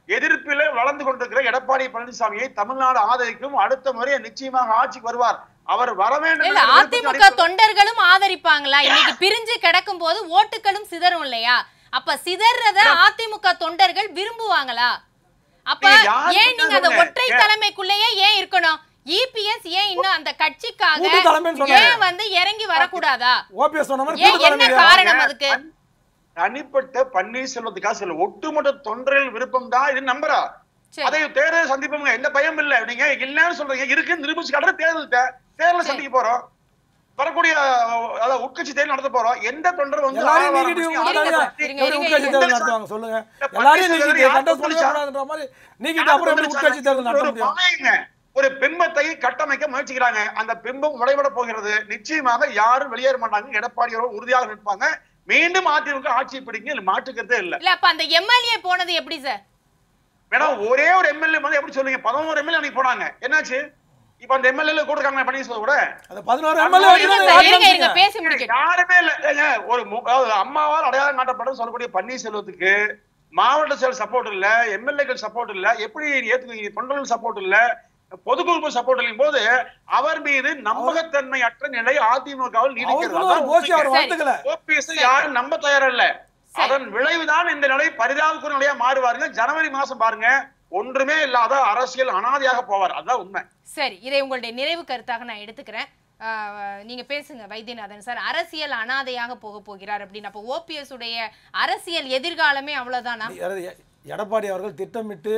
எதிர்ப்பில வளர்ந்து கொண்டிருக்கிற எடப்பாடி பழனிசாமியை தமிழ்நாடு ஆதரிக்கும் அடுத்த முறை நிச்சயமாக ஆட்சிக்கு வருவார் அவர் வர வேண்டும் இல்ல என்ற அதிமுக விருப்பத்தை தொண்டர்களும் ஆதரிப்பாங்களா இன்னைக்கு பிரிஞ்சு கிடக்கும் போது ஓட்டுகளும் சிதறும் இல்லையா அப்ப சிதறத அதிமுக தொண்டர்கள் விரும்புவாங்களா அப்ப நீங்க யார் ஏன் நீங்க அந்த சொல்லுங்க? ஒற்றை ஏன்? தலைமைக்குள்ளேயே ஏன் இருக்கணும் இபிஎஸ் ஏன் இன்னும் அந்த கட்சிக்காக கூட்டு தலைமைன்னு சொன்னாங்க. ஏன் வந்து இறங்கி வரக்கூடாதா ஓபிஎஸ் சொன்ன மாதிரி ஏன் கூட்டு என்ன தலைமை காரணம் அதுக்கு தனி- தனிப்பட்ட பன்னீர்செல்வத்துக்காக சொல்ல ஒட்டுமொத்த தொண்டர்கள் விருப்பம் தான் இது நம்புறா சரி. அதை தேர்தல் சந்திப்போங்க எந்த பயம் இல்ல நீங்க இல்லன்னு சொல்றீங்க இருக்கு நிரூபிச்சு காட்டுற தேர்தல் தேர்தல் சரி. சந்திக்க போறோம் வரக்கூடிய அஹ், அதாவது உட்கட்சி தேர்தல் நடத்த போறோம் எந்த தொண்டர் வந்து எல்லாரையும் ஆரவாரம் நீக்கிட்டு பண்ணி இவங்க இருங்க தனியா சார், இருங்க, எப்படி இருங்க, உட்கட்சி இருங்க. தேர்தல் நடத்துவாங்க சொல்லுங்க இல்ல, எல்லாரையும் பன்னீர்செல்வம் நீக்கிட்டு யார் கண்டஸ்ட் பண்ணவே சொல்லிச்சா? கூடாதுன்ற மாதிரி நீக்கிட்டு அப்புறம் எப்படி உட்கட்சி தேர்தல் நடத்த ஒரு முடியும் மாயங்க. ஒரு பிம்பத்தை கட்டமைக்க முயற்சிக்கிறாங்க அந்த பிம்பம் உடைபட போகிறது நிச்சயமாக யாரும் வெளியேற மாட்டாங்க எடப்பாடி அவர்கள் உறுதியாக நிற்பாங்க மீண்டும் அதிமுக ஆட்சி பிடிங்க இதுல மாற்றுக்கிறதே இல்ல இல்ல அப்ப அந்த எம்எல்ஏ போனது எப்படி சார் மேடம் ஒரே ஒரு எம்எல்ஏ வந்து எப்படி சொல்லுங்க பதினோரு எம்எல்ஏ அன்னைக்கு போனாங்க என்னாச்சு இப்ப அந்த எம்எல்ஏ கூட இருக்காங்க பன்னீர்செல்வம் கூட அந்த பதினோரு இருங்க எம்எல்ஏ இருங்க வச்சு சார் இருங்க இருங்க பேசி முடிக்கட்டும் யாருமே இல்ல ஏங்க, ஒரு மு- அதாவது அம்மாவால் அடையாளம் காட்டப்படும் சொல்லக்கூடிய பன்னீர்செல்வத்துக்கு மாவட்ட செயல் சப்போர்ட் இல்ல எம்எல்ஏக்கள் சப்போர்ட் இல்ல எப்படி ஏத்துக்குவீங்க தொண்டர்கள் சப்போர்ட் இல்ல பொதுக்குழு சப்போர்ட் இல்லையும் போது அவர் மீது நம்பகத்தன்மை அற்ற நிலை அதிமுகவில் அவருக்குள்ள ஒரு கோஷ்டி அவர் சரி. வளர்த்துக்கல ஓபிஎஸ் யாரும் நம்ப தயாரா இல்ல அதன் விளைவுதான் இந்த நிலை பரிதாபக்குரிய நிலையா மாறுவாருங்க ஜனவரி மாசம் பாருங்க ஒன்றுமே இல்லாத அரசியல் அனாதையாக போவார் அதுதான் உண்மை சரி இதை உங்களுடைய நிறைவு கருத்தாக நான் எடுத்துக்கிறேன் ஆஹ், நீங்க பேசுங்க வைத்தியநாதன் சார் அரசியல் அனாதையாக போக போகிறார் அப்படின்னு அப்போ ஓபிஎஸ் உடைய அரசியல் எதிர்காலமே அவ்வளவுதானா எ- எடப்பாடி அவர்கள் திட்டமிட்டு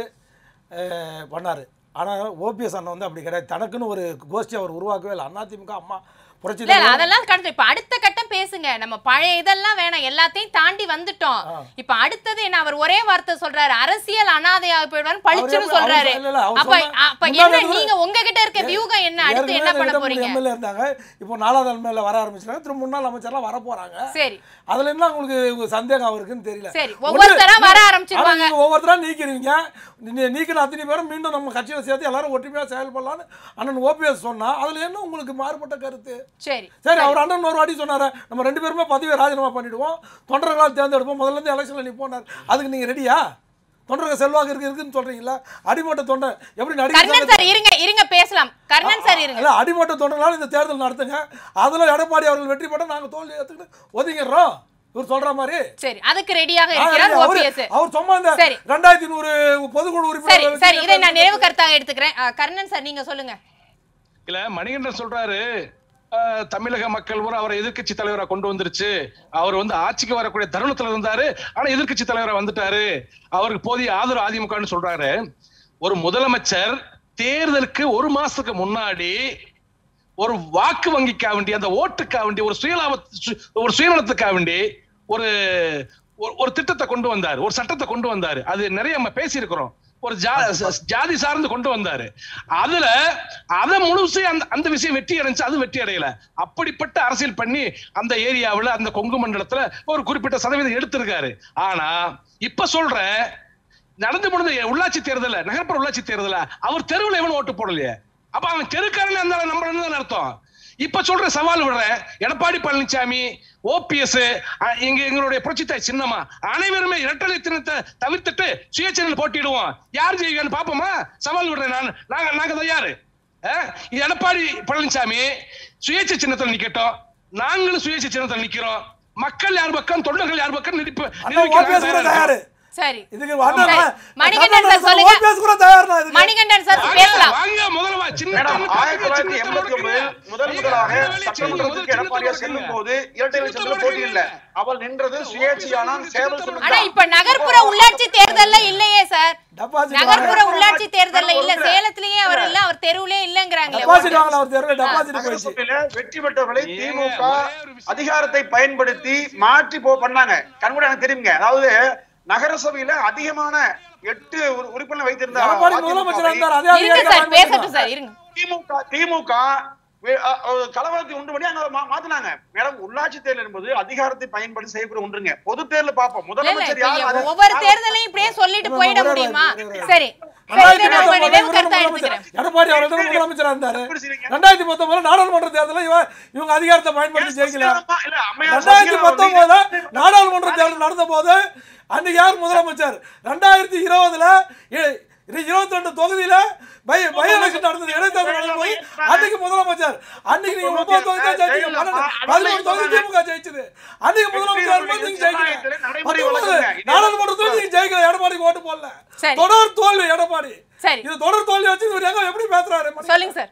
அஹ், பண்ணாரு ஆனால் ஓபிஎஸ் அண்ணன் வந்து அப்படி கிடையாது தனக்குன்னு ஒரு கோஷ்டி அவர் உருவாக்கவே இல்லை அதிமுக அம்மா புரட்சி இல்ல இல்ல, தலைவர் அதெல்லாம் கடந்து இப்ப அடுத்த கட்டம் பேசுங்க நம்ம பழைய இதெல்லாம் வேணாம் எல்லாத்தையும் தாண்டி வந்துட்டோம் ஆ. இப்ப அடுத்தது என்ன அவர் ஒரே வார்த்தை சொல்றாரு அரசியல் அனாதையாக போயிடுவாரு பளிச்சுன்னு அவர் சொல்றாரு இல்ல, இல்ல, அவர் அப்ப சொன்ன- அப்ப முன்னாடி என்ன இருக்கிற- நீங்க உங்ககிட்ட இருக்க வியூகம் என்ன அடுத்து என்ன பண்ண போறீங்க எம்எல்ஏ இருந்தாங்க இப்போ நாலாவது தலைமையில வர ஆரம்பிச்சிட்டாங்க திரும்ப முன்னாள் அமைச்சர்லாம் வர போறாங்க சரி அதுல என்ன உங்களுக்கு சந்தேகம் அவருக்குன்னு தெரியல சரி, ஒவ்வொருத்தரா ஒண்ணு, வர ஆனா ஆரம்பிச்சிருவாங்க. நீங்க ஒவ்வொருத்தரா நீக்கிறீங்க நீ- நீக்கின அத்தனை பேரும் மீண்டும் நம்ம கட்சியில சேர்த்து எல்லாரும் ஒற்றுமையா செயல்படலாம்னு அண்ணன் ஓபிஎஸ் சொன்னா அதுல என்ன உங்களுக்கு மாறுபட்ட கருத்து சரி சரி அவர் அண்ணன் ஒரு வாட்டி சொன்னாரு நம்ம ரெண்டு பேருமே பதவியை ராஜினாமா பண்ணிடுவோம் தொண்டர்களால் தேர்ந்தெடுப்போம் முதல்ல இருந்து எலெக்ஷன்ல நிப்போனார் அதுக்கு நீங்க ரெடியா தொண்டர்கள் செல்வாக்கு இருக்கு இருக்குன்னு சொல்றீங்களா அடிமட்ட தொண்டர் எப்படி கர்ணன் நடிகர் சார் இருங்க இருங்க பேசலாம் கர்ணன் சார் இருங்க இல்ல அடிமட்ட தொண்டர்களால் இந்த தேர்தல் நடத்துங்க அதுல எடப்பாடி அவர்கள் வெற்றி பெற்ற நாங்க தோல்வி ஏத்துக்கிட்டு ஒதுங்கிடுறோம் இவர் சொல்ற மாதிரி சரி அதுக்கு ரெடியாக ஆ, இருக்கிறார் அவரு- ஓபிஎஸ் அவர் சும்மா இந்த சரி. ரெண்டாயிரத்தி நூறு பொதுக்குழு சரி உறுப்பினர் சரி இதை நான் நிறைவு கருத்தாக எடுத்துக்கிறேன் அஹ், கர்ணன் சார் நீங்க சொல்லுங்க இல்ல மணிகண்டன் சொல்றாரு அஹ், தமிழக மக்கள் பூரா அவரை எதிர்க்கட்சி தலைவரா கொண்டு வந்துருச்சு அவர் வந்து ஆட்சிக்கு வரக்கூடிய தருணத்துல இருந்தாரு ஆனா எதிர்க்கட்சி தலைவரா வந்துட்டாரு அவருக்கு போதிய ஆதரவு அதிமுகன்னு சொல்றாரு ஒரு முதலமைச்சர் தேர்தலுக்கு ஒரு மாசத்துக்கு முன்னாடி ஒரு வாக்கு வங்கிக்காக வேண்டி அந்த ஓட்டுக்காக வேண்டி ஒரு சுயலாப சு- ஒரு சுயநலத்துக்காக வேண்டி ஒரு ஒரு- ஒரு திட்டத்தை கொண்டு வந்தார் ஒரு சட்டத்தை கொண்டு வந்தாரு அது நிறைய நம்ம பேசியிருக்கிறோம் ஒரு ஜா- ச- ஜாதி சார்ந்து கொண்டு வந்தாரு அதுல அத முழுசு அந்த அந்த விஷயம் வெற்றி அடைஞ்சு அது வெற்றி அடையல அப்படிப்பட்ட அரசியல் பண்ணி அந்த ஏரியாவுல அந்த கொங்கு மண்டலத்துல ஒரு குறிப்பிட்ட சதவீதம் எடுத்திருக்காரு ஆனா இப்ப சொல்றேன் நடந்து முடிந்த உள்ளாட்சி தேர்தல நகர்ப்புற உள்ளாட்சி தேர்தல அவர் தெருவுல எவனும் ஓட்டு போடலையே அப்ப அவன் தெருக்காரன் அந்த நம்பர் அர்த்தம் இப்ப சொல்ற சவால் விடுறேன் எடப்பாடி பழனிசாமி ஓபிஎஸ் எங்க எங்களுடைய புரட்சித்தாய் சின்னமா அனைவருமே இரட்டலை தினத்தை தவிர்த்துட்டு சுயேட்சையில் போட்டிடுவோம் யார் ஜெயிக்கன்னு பாப்போமா சவால் விடுறேன் நான் நாங்க நாங்க தயாரு அஹ், இது எடப்பாடி பழனிசாமி சுயேட்சை சின்னத்துல நிக்கட்டும் நாங்களும் சுயேட்சை சின்னத்துல நிக்கிறோம் மக்கள் யார் பக்கம் தொண்டர்கள் யார் பக்கம் நிற்ப அண்ணன் ஓபிஎஸ் கூட தயாரு சரி இதுக்கு அண்ணன் சரி. மணிகண்டன் சார் சொல்லுங்க. ஓபிஎஸ் கூட தயார்னா இதுக்கு மணிகண்டன் சார் வாங்க, பேசலாம் வாங்க, முதல்ல வா, சின்ன மேடம் சின்ன ஆயிரத்தி தொள்ளாயிரத்தி சின்னத்தை எண்பத்தி ஒன்பதில் முடக்குங்க. முதல் நீங்க முதலாக அந்த வேலையை செய்யுங்க. சட்டமன்றத்துக்கு முதல் எடப்பாடியார் சின்னத்தை செல்லும் முடக்குங்க. போது இரட்டை இலை சின்னத்தில் போட்டி இல்ல அவள் நின்றது சுயேட்சையான சேவல் சின்னம் ஆனா தான். இப்ப நகர்ப்புற உள்ளாட்சி தேர்தல்ல இல்லையே சார் டெபாசிட் நகர்ப்புற வாங்க. உள்ளாட்சி தேர்தல்ல இல்ல ஒரு- சேலத்திலேயே அவர் இல்ல அவர் தெருவுலயே இல்லங்கிறாங்களே டெபாசிட் வாங்கல அவர் தெருவில் டெபாசிட் போயிடுச்சு நகரசபையில வெற்றி பெற்றவர்களை ஏங்க, திமுக ஒரே ஒரு விஷயம். அதிகாரத்தை பயன்படுத்தி மாற்றி போ பண்ணாங்க கண்கூட எனக்கு தெரியுங்க அதாவது நகரசபையில அதிகமான எட்டு உறு- உறுப்பினர் வைத்திருந்த எடப்பாடி அதிமுகவை முதலமைச்சர் இருந்தார் அதே இருங்க அதிகாரிகள் சார் பேசட்டும் பயன்படுத்தினார். சார் இருங்க திமுக திமுக வே- அ- அ, கலவரத்தை உண்டு பண்ணி அங்க மா- மாத்துனாங்க மேடம் உள்ளாட்சி தேர்தல் என்பது அதிகாரத்தை பயன்படுத்தி செய்யக்கூடிய ஒன்றுங்க பொது தேர்தல் பார்ப்போம் இல்ல, இல்ல, முதலமைச்சர் இப்ப யார் அது- ஒவ்வொரு தேர்தலையும் இப்படியே சொல்லிட்டு ஒரே போயிட ஒரு- முடியுமா ஒரே ஒரு- சரி சரி ரெண்டாயிரத்தி இதை நான் உங்க பத்தொன்பதுல நினைவு இவரு கருத்தா முதலமைச்சர். எடுத்துக்கிறேன் எடப்பாடி அவர்கள் தான் முதலமைச்சரா இருந்தாரு எப்படி செய்றீங்க? ரெண்டாயிரத்தி பத்தொன்பதுல நாடாளுமன்ற தேர்தலில் இவ- இவங்க அதிகாரத்தை பயன்படுத்தி ஜெயிக்கல சசிகலா அம்மா- இல்ல, அம்மையார் ரெண்டாயிரத்தி சசிகலா பத்தொன்பதுல நாடாளுமன்ற தேர்தல் நடந்த போது அன்னைக்கு யார் முதலமைச்சர் ரெண்டாயிரத்தி இருபதுல இருபத்தி ரெண்டு தொகுதியில பை பை எலெக்ஷன் நடந்தது இடைத்தேர்தல் நடந்து போய் அன்னைக்கு முதலமைச்சர் அன்னைக்கு நீங்க ஒன்பது தொகுதி தான் ஜெயிச்சீங்க பன்னெண்டு பதிமூணு தொகுதி திமுக ஜெயிச்சது அன்னைக்கு முதலமைச்சர் வரும்போது நீங்க ஜெயிக்கல பத்தொன்பது நாடாளுமன்றத்துல நீங்க ஜெயிக்கல எடப்பாடிக்கு ஓட்டு போடல சரி. தொடர் தோல்வி எடப்பாடி சரி இது தொடர் தோல்வி வச்சு இவர் எங்க எப்படி பேசுறாரு மணி? சொல்லுங்க சார்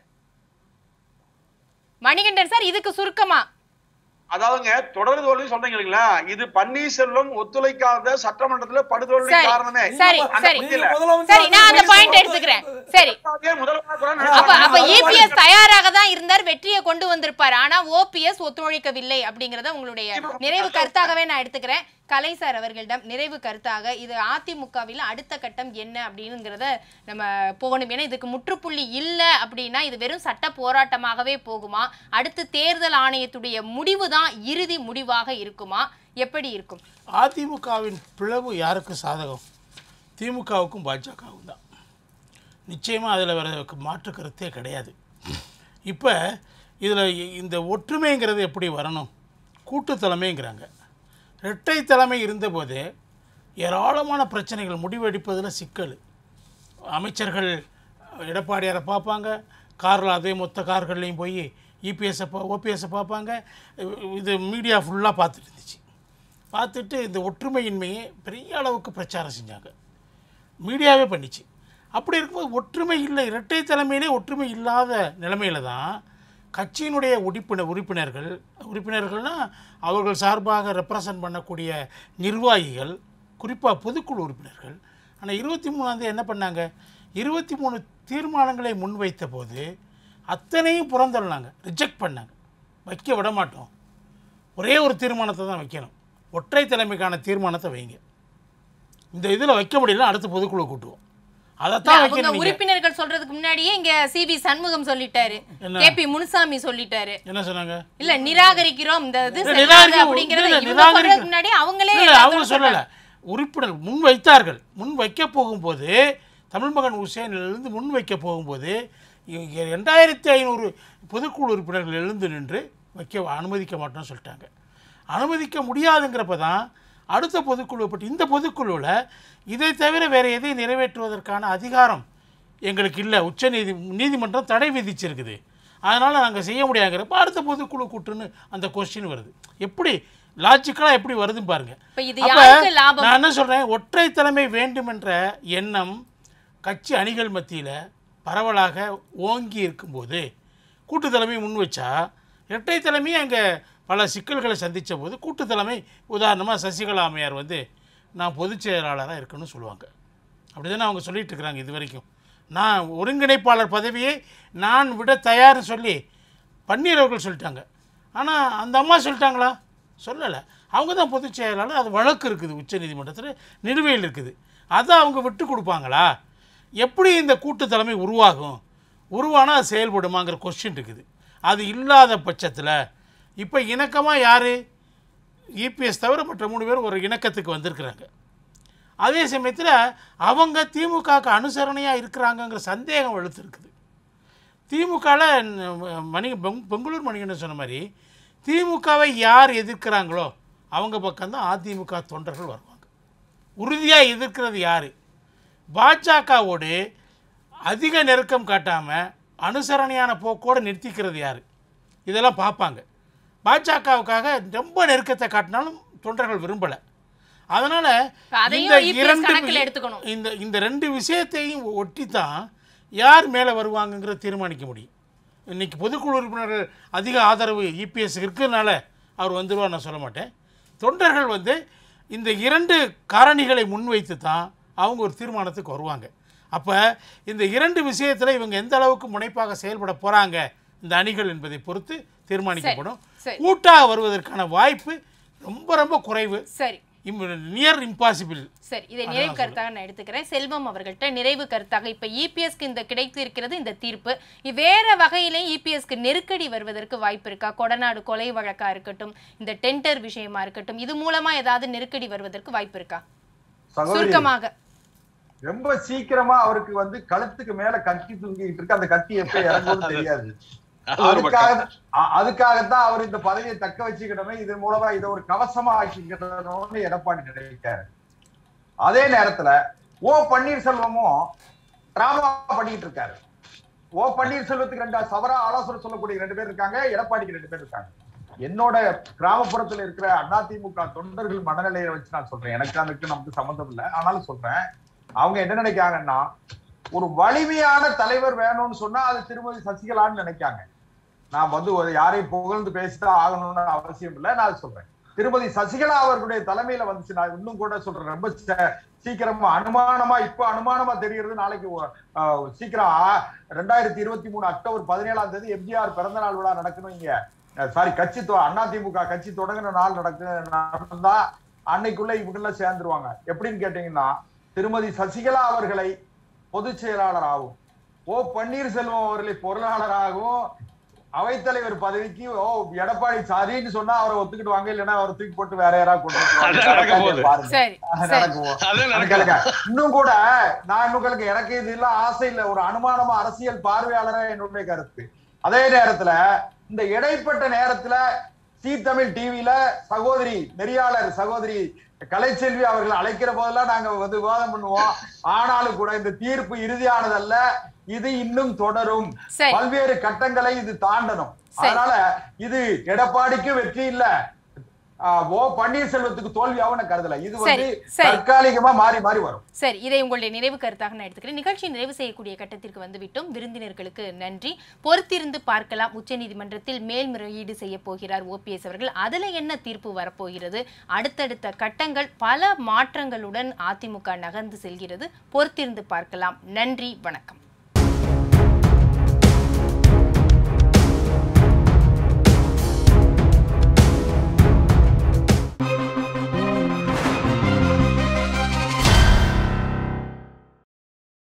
மணிகண்டன் சார் இதுக்கு சுருக்கமா அதாவதுங்க தொடர் தோல்வி சொல்றீங்க இல்லைங்களா இது பன்னீர்செல்வம் ஒத்துழைக்காத சட்டமன்றத்துல படுதோல்வி சரி காரணமே சரி அந்த சரி பகுதியில. முதலமைச்சர் சரி நான் அந்த வந்து பாயிண்ட் எடுத்துக்கிறேன் சரி அதே முதல்வர் கூட அப்ப நினைச்சாங்க. அப்ப இபிஎஸ் தயாராக தான் இருந்தார் வெற்றியை கொண்டு வந்திருப்பார் ஆனா ஓபிஎஸ் ஒத்துழைக்கவில்லை அப்படிங்கறத உங்களுடைய நிறைவு கருத்தாகவே நான் எடுத்துக்கிறேன் கலை சார் அவர்களிடம் நிறைவு கருத்தாக இது அதிமுகவில் அடுத்த கட்டம் என்ன அப்படிங்கிறத நம்ம போகணும் ஏன்னா இதுக்கு முற்றுப்புள்ளி இல்லை அப்படின்னா இது வெறும் சட்ட போராட்டமாகவே போகுமா அடுத்து தேர்தல் ஆணையத்துடைய முடிவு தான் இறுதி முடிவாக இருக்குமா எப்படி இருக்கும் அதிமுகவின் பிளவு யாருக்கு சாதகம் திமுகவுக்கும் பாஜகவுக்கும் தான் நிச்சயமாக அதில் வேற மாற்று கருத்தே கிடையாது இப்போ இதில் இந்த ஒற்றுமைங்கிறது எப்படி வரணும் கூட்டு தலைமைங்கிறாங்க இரட்டை தலைமை இருந்தபோதே ஏராளமான பிரச்சனைகள் முடிவெடுப்பதில் சிக்கல் அமைச்சர்கள் எடப்பாடியாரை பார்ப்பாங்க காரில் அதே மொத்த கார்கள்லையும் போய் இபிஎஸ்ஸை பா ஓபிஎஸ்ஸை பார்ப்பாங்க இது மீடியா ஃபுல்லாக பார்த்துட்டு இருந்துச்சு பார்த்துட்டு இந்த ஒற்றுமையின்மையை பெரிய அளவுக்கு பிரச்சாரம் செஞ்சாங்க மீடியாவே பண்ணிச்சு அப்படி இருக்கும்போது ஒற்றுமை இல்லை இரட்டை தலைமையிலே ஒற்றுமை இல்லாத நிலைமையில தான் கட்சியினுடைய உறுப்பினர் உறுப்பினர்கள் உறுப்பினர்கள்னால் அவர்கள் சார்பாக ரெப்ரசன்ட் பண்ணக்கூடிய நிர்வாகிகள் குறிப்பாக பொதுக்குழு உறுப்பினர்கள் ஆனால் இருபத்தி மூணாந்தேதி என்ன பண்ணாங்க இருபத்தி மூணு தீர்மானங்களை முன்வைத்த போது அத்தனையும் புறந்தள்ளினாங்க ரிஜெக்ட் பண்ணாங்க வைக்க விட மாட்டோம் ஒரே ஒரு தீர்மானத்தை தான் வைக்கணும் ஒற்றை தலைமைக்கான தீர்மானத்தை வைங்க இந்த இதில் வைக்க முடியல அடுத்த பொதுக்குழு கூட்டுவோம் அதைத்தான் அவங்க வைக்கணும் நீங்க. உறுப்பினர்கள் சொல்றதுக்கு முன்னாடியே இங்க சிபி சண்முகம் சொல்லிட்டாரு என்ன? கே பி முனுசாமி சொல்லிட்டாரு என்ன சொன்னாங்க இல்ல நிராகரிக்கிறோம் இந்த இது இல்ல, செல்லாது நிராகரி- அப்படிங்கறது இல்ல, இவங்க நிராகரிக்க- சொல்றதுக்கு முன்னாடி அவங்களே இல்ல, எல்லா அவங்க சொல்ல சொல்லலை உறுப்பினர் முன் வைத்தார்கள் முன் வைக்க போகும்போது தமிழ் மகன் உசேனிலிருந்து முன் வைக்க போகும்போது இ- ரெண்டாயிரத்தி ஐநூறு பொதுக்குழு உறுப்பினர்கள் எழுந்து நின்று வைக்க அனுமதிக்க மாட்டோம்னு சொல்லிட்டாங்க அனுமதிக்க முடியாதுங்கிறப்ப தான் அடுத்த பொதுக்குழு பற்றி இந்த பொதுக்குழுவில் இதை தவிர வேறு எதை நிறைவேற்றுவதற்கான அதிகாரம் எங்களுக்கு இல்லை உச்ச நீதி நீதிமன்றம் தடை விதிச்சிருக்குது அதனால் நாங்கள் செய்ய முடியாங்கிறப்ப அடுத்த பொதுக்குழு கூட்டுன்னு அந்த கொஸ்டின் வருது எப்படி லாஜிக்கலாக எப்படி வருதுன்னு பாருங்க இப்ப இது அப்ப யாருக்கு லாபம் நான் என்ன சொல்கிறேன் ஒற்றை தலைமை வேண்டுமென்ற எண்ணம் கட்சி அணிகள் மத்தியில் பரவலாக ஓங்கி இருக்கும்போது கூட்டு தலைமை முன் வச்சா இரட்டை தலைமை அங்கே பல சிக்கல்களை சந்தித்த போது கூட்டு தலைமை உதாரணமாக சசிகலா அம்மையார் வந்து நான் பொதுச் செயலாளராக இருக்கணும்னு சொல்லுவாங்க அப்படி தானே அவங்க சொல்லிட்டு இருக்கிறாங்க இது வரைக்கும் நான் ஒருங்கிணைப்பாளர் பதவியை நான் விட தயார்னு சொல்லி பன்னீர் அவர்கள் சொல்லிட்டாங்க ஆனால் அந்த அம்மா சொல்லிட்டாங்களா சொல்லலை அவங்க தான் பொதுச் செயலாளர் அது வழக்கு இருக்குது உச்சநீதிமன்றத்தில் நிலுவையில் இருக்குது அதை அவங்க விட்டு கொடுப்பாங்களா எப்படி இந்த கூட்டு தலைமை உருவாகும் உருவானால் அது செயல்படுமாங்கிற கொஸ்டின் இருக்குது அது இல்லாத பட்சத்தில் இப்போ இணக்கமாக யார் இபிஎஸ் தவிர மற்ற மூணு பேர் ஒரு இணக்கத்துக்கு வந்திருக்கிறாங்க அதே சமயத்தில் அவங்க திமுகவுக்கு அனுசரணையாக இருக்கிறாங்கங்கிற சந்தேகம் வலுத்திருக்குது திமுகவில் மணி பெங் பெங்களூர் மணிகண்டன் சொன்ன மாதிரி திமுகவை யார் எதிர்க்கிறாங்களோ அவங்க பக்கம்தான் அதிமுக தொண்டர்கள் வருவாங்க உறுதியாக எதிர்க்கிறது யார் பாஜகவோடு அதிக நெருக்கம் காட்டாமல் அனுசரணையான போக்கோடு நிறுத்திக்கிறது யார் இதெல்லாம் பார்ப்பாங்க பாஜகவுக்காக ரொம்ப நெருக்கத்தை காட்டினாலும் தொண்டர்கள் விரும்பலை அதனால் இப்ப அதையும் இந்த EPS இரண்டு கணக்குல எடுத்துக்கணும். இந்த இந்த ரெண்டு விஷயத்தையும் ஒட்டி தான் யார் மேலே வருவாங்கங்கிறத தீர்மானிக்க முடியும் இன்னைக்கு பொதுக்குழு உறுப்பினர்கள் அதிக ஆதரவு இபிஎஸ் இருக்கிறதுனால அவர் வந்துருவார் நான் சொல்ல மாட்டேன் தொண்டர்கள் வந்து இந்த இரண்டு காரணிகளை முன்வைத்து தான் அவங்க ஒரு தீர்மானத்துக்கு வருவாங்க அப்போ இந்த இரண்டு விஷயத்தில் இவங்க எந்த அளவுக்கு முனைப்பாக செயல்பட போகிறாங்க இந்த அணிகள் என்பதை பொறுத்து தீர்மானிக்கப்படும் சரி. கூட்டாக வருவதற்கான வாய்ப்பு ரொம்ப ரொம்ப குறைவு சரி நியர் இம்பாசிபிள் சரி இதை நிறைவு கருத்தாக நான் எடுத்துக்கிறேன் செல்வம் அவர்கள்ட்ட நிறைவு கருத்தாக இப்ப இபிஎஸ்க்கு இந்த கிடைத்து இருக்கிறது இந்த தீர்ப்பு இ- வேற வகையிலே இபிஎஸ்க்கு நெருக்கடி வருவதற்கு வாய்ப்பு இருக்கா கொடநாடு கொலை வழக்கா இருக்கட்டும் இந்த டெண்டர் விஷயமா இருக்கட்டும் இது மூலமா ஏதாவது நெருக்கடி வருவதற்கு வாய்ப்பு இருக்கா சகோதரி சுருக்கமாக ரொம்ப சீக்கிரமா அவருக்கு வந்து கழுத்துக்கு மேல கட்டி தூங்கிட்டு இருக்கு அந்த கட்டி எப்ப இறங்கும்னு தெரியாது ஒரு பக்கம். அதுக்காக அ- அதுக்காகத்தான் அவர் இந்த பதவியை தக்க வச்சுக்கிட்டோமே இதன் மூலமா இதை ஒரு கவசமா ஆக்கிக்கிட்டோம்னு எடப்பாடி நினைக்காரு அதே நேரத்துல ஓ பன்னீர்செல்வமும் டிராமா பண்ணிட்டு இருக்காரு ஓ பன்னீர்செல்வத்துக்கு ரெண்டு சவரா ஆலோசனை சொல்லக்கூடிய ரெண்டு பேர் இருக்காங்க எடப்பாடிக்கு ரெண்டு பேர் இருக்காங்க என்னோட கிராமப்புறத்துல இருக்கிற அதிமுக தொண்டர்கள் மனநிலையை வச்சு நான் சொல்றேன் எனக்கு அதுக்கு நமக்கு சம்மந்தம் இல்லை ஆனாலும் சொல்றேன் அவங்க என்ன நினைக்காங்கன்னா ஒரு வலிமையான தலைவர் வேணும்னு சொன்னா அது திருமதி சசிகலான்னு நினைக்காங்க நான் வந்து ஒரு யாரையும் புகழ்ந்து பேசிதான் ஆகணும்னு அவசியம் இல்லை நான் சொல்றேன் திருமதி சசிகலா அவர்களுடைய தலைமையில வந்துச்சு நான் இன்னும் கூட சொல்றேன் ரொம்ப ச- சீக்கிரமா அனுமானமா இப்ப அனுமானமா தெரிகிறது நாளைக்கு ஒ- ஆஹ் சீக்கிரம் ஆ- ரெண்டாயிரத்தி இருபத்தி மூணு அக்டோபர் பதினேழாம் தேதி எம்ஜிஆர் பிறந்த நாள் விழா நடக்கணும் இங்க சாரி கட்சி தொ- அதிமுக கட்சி தொடங்கின நாள் நடக்கு நடந்தா அன்னைக்குள்ள இவங்க எல்லாம் சேர்ந்துருவாங்க எப்படின்னு கேட்டீங்கன்னா திருமதி சசிகலா அவர்களை பொதுச் செயலாளராகவும் ஓ பன்னீர்செல்வம் அவர்களை பொருளாளராகவும் அவைத்தலைவர் பதவிக்கு ஓ எடப்பாடி சரின்னு சொன்னா அவரை ஒத்துக்கிட்டு வாங்க இல்லைன்னா அவரை தூக்கி போட்டு வேற யாராவது கொண்டு அதான் நடக்க போகுது. வந்துருவாங்க. பாருங்க. சரி அது சரி நடக்கும் அதான் எனக்கு நடக்கல இல்லைங்க. இன்னும் கூட நான் இன்னும் எனக்கு இது எல்லாம் ஆசை இல்ல ஒரு அனுமானமா அரசியல் பார்வையாளரா என்னுடைய கருத்து அதே நேரத்துல இந்த இடைப்பட்ட நேரத்துல சீ தமிழ் டிவில சகோதரி நெறியாளர் சகோதரி கலைச்செல்வி அவர்கள் அழைக்கிற போதெல்லாம் நாங்க வந்து விவாதம் பண்ணுவோம் ஆனாலும் கூட இந்த தீர்ப்பு இறுதியானதல்ல இது இன்னும் தொடரும் சரி பல்வேறு கட்டங்களை இது தாண்டணும் சரி. அதனால இது எடப்பாடிக்கு வெற்றி இல்ல ஆஹ் ஓ பன்னீர்செல்வத்துக்கு தோல்வியாவும் நான் கருதல இது வந்து சரி, சரி. தற்காலிகமா மாறி மாறி வரும் சரி இதை உங்களுடைய நிறைவு கருத்தாக நான் எடுத்துக்கிறேன் நிகழ்ச்சி நிறைவு செய்யக்கூடிய கட்டத்திற்கு வந்துவிட்டோம் விருந்தினர்களுக்கு நன்றி பொறுத்திருந்து பார்க்கலாம் உச்சநீதிமன்றத்தில் மேல்முறையீடு செய்ய போகிறார் ஓபிஎஸ் அவர்கள் அதுல என்ன தீர்ப்பு வரப்போகிறது அடுத்தடுத்த கட்டங்கள் பல மாற்றங்களுடன் அதிமுக நகர்ந்து செல்கிறது பொறுத்திருந்து பார்க்கலாம் நன்றி வணக்கம்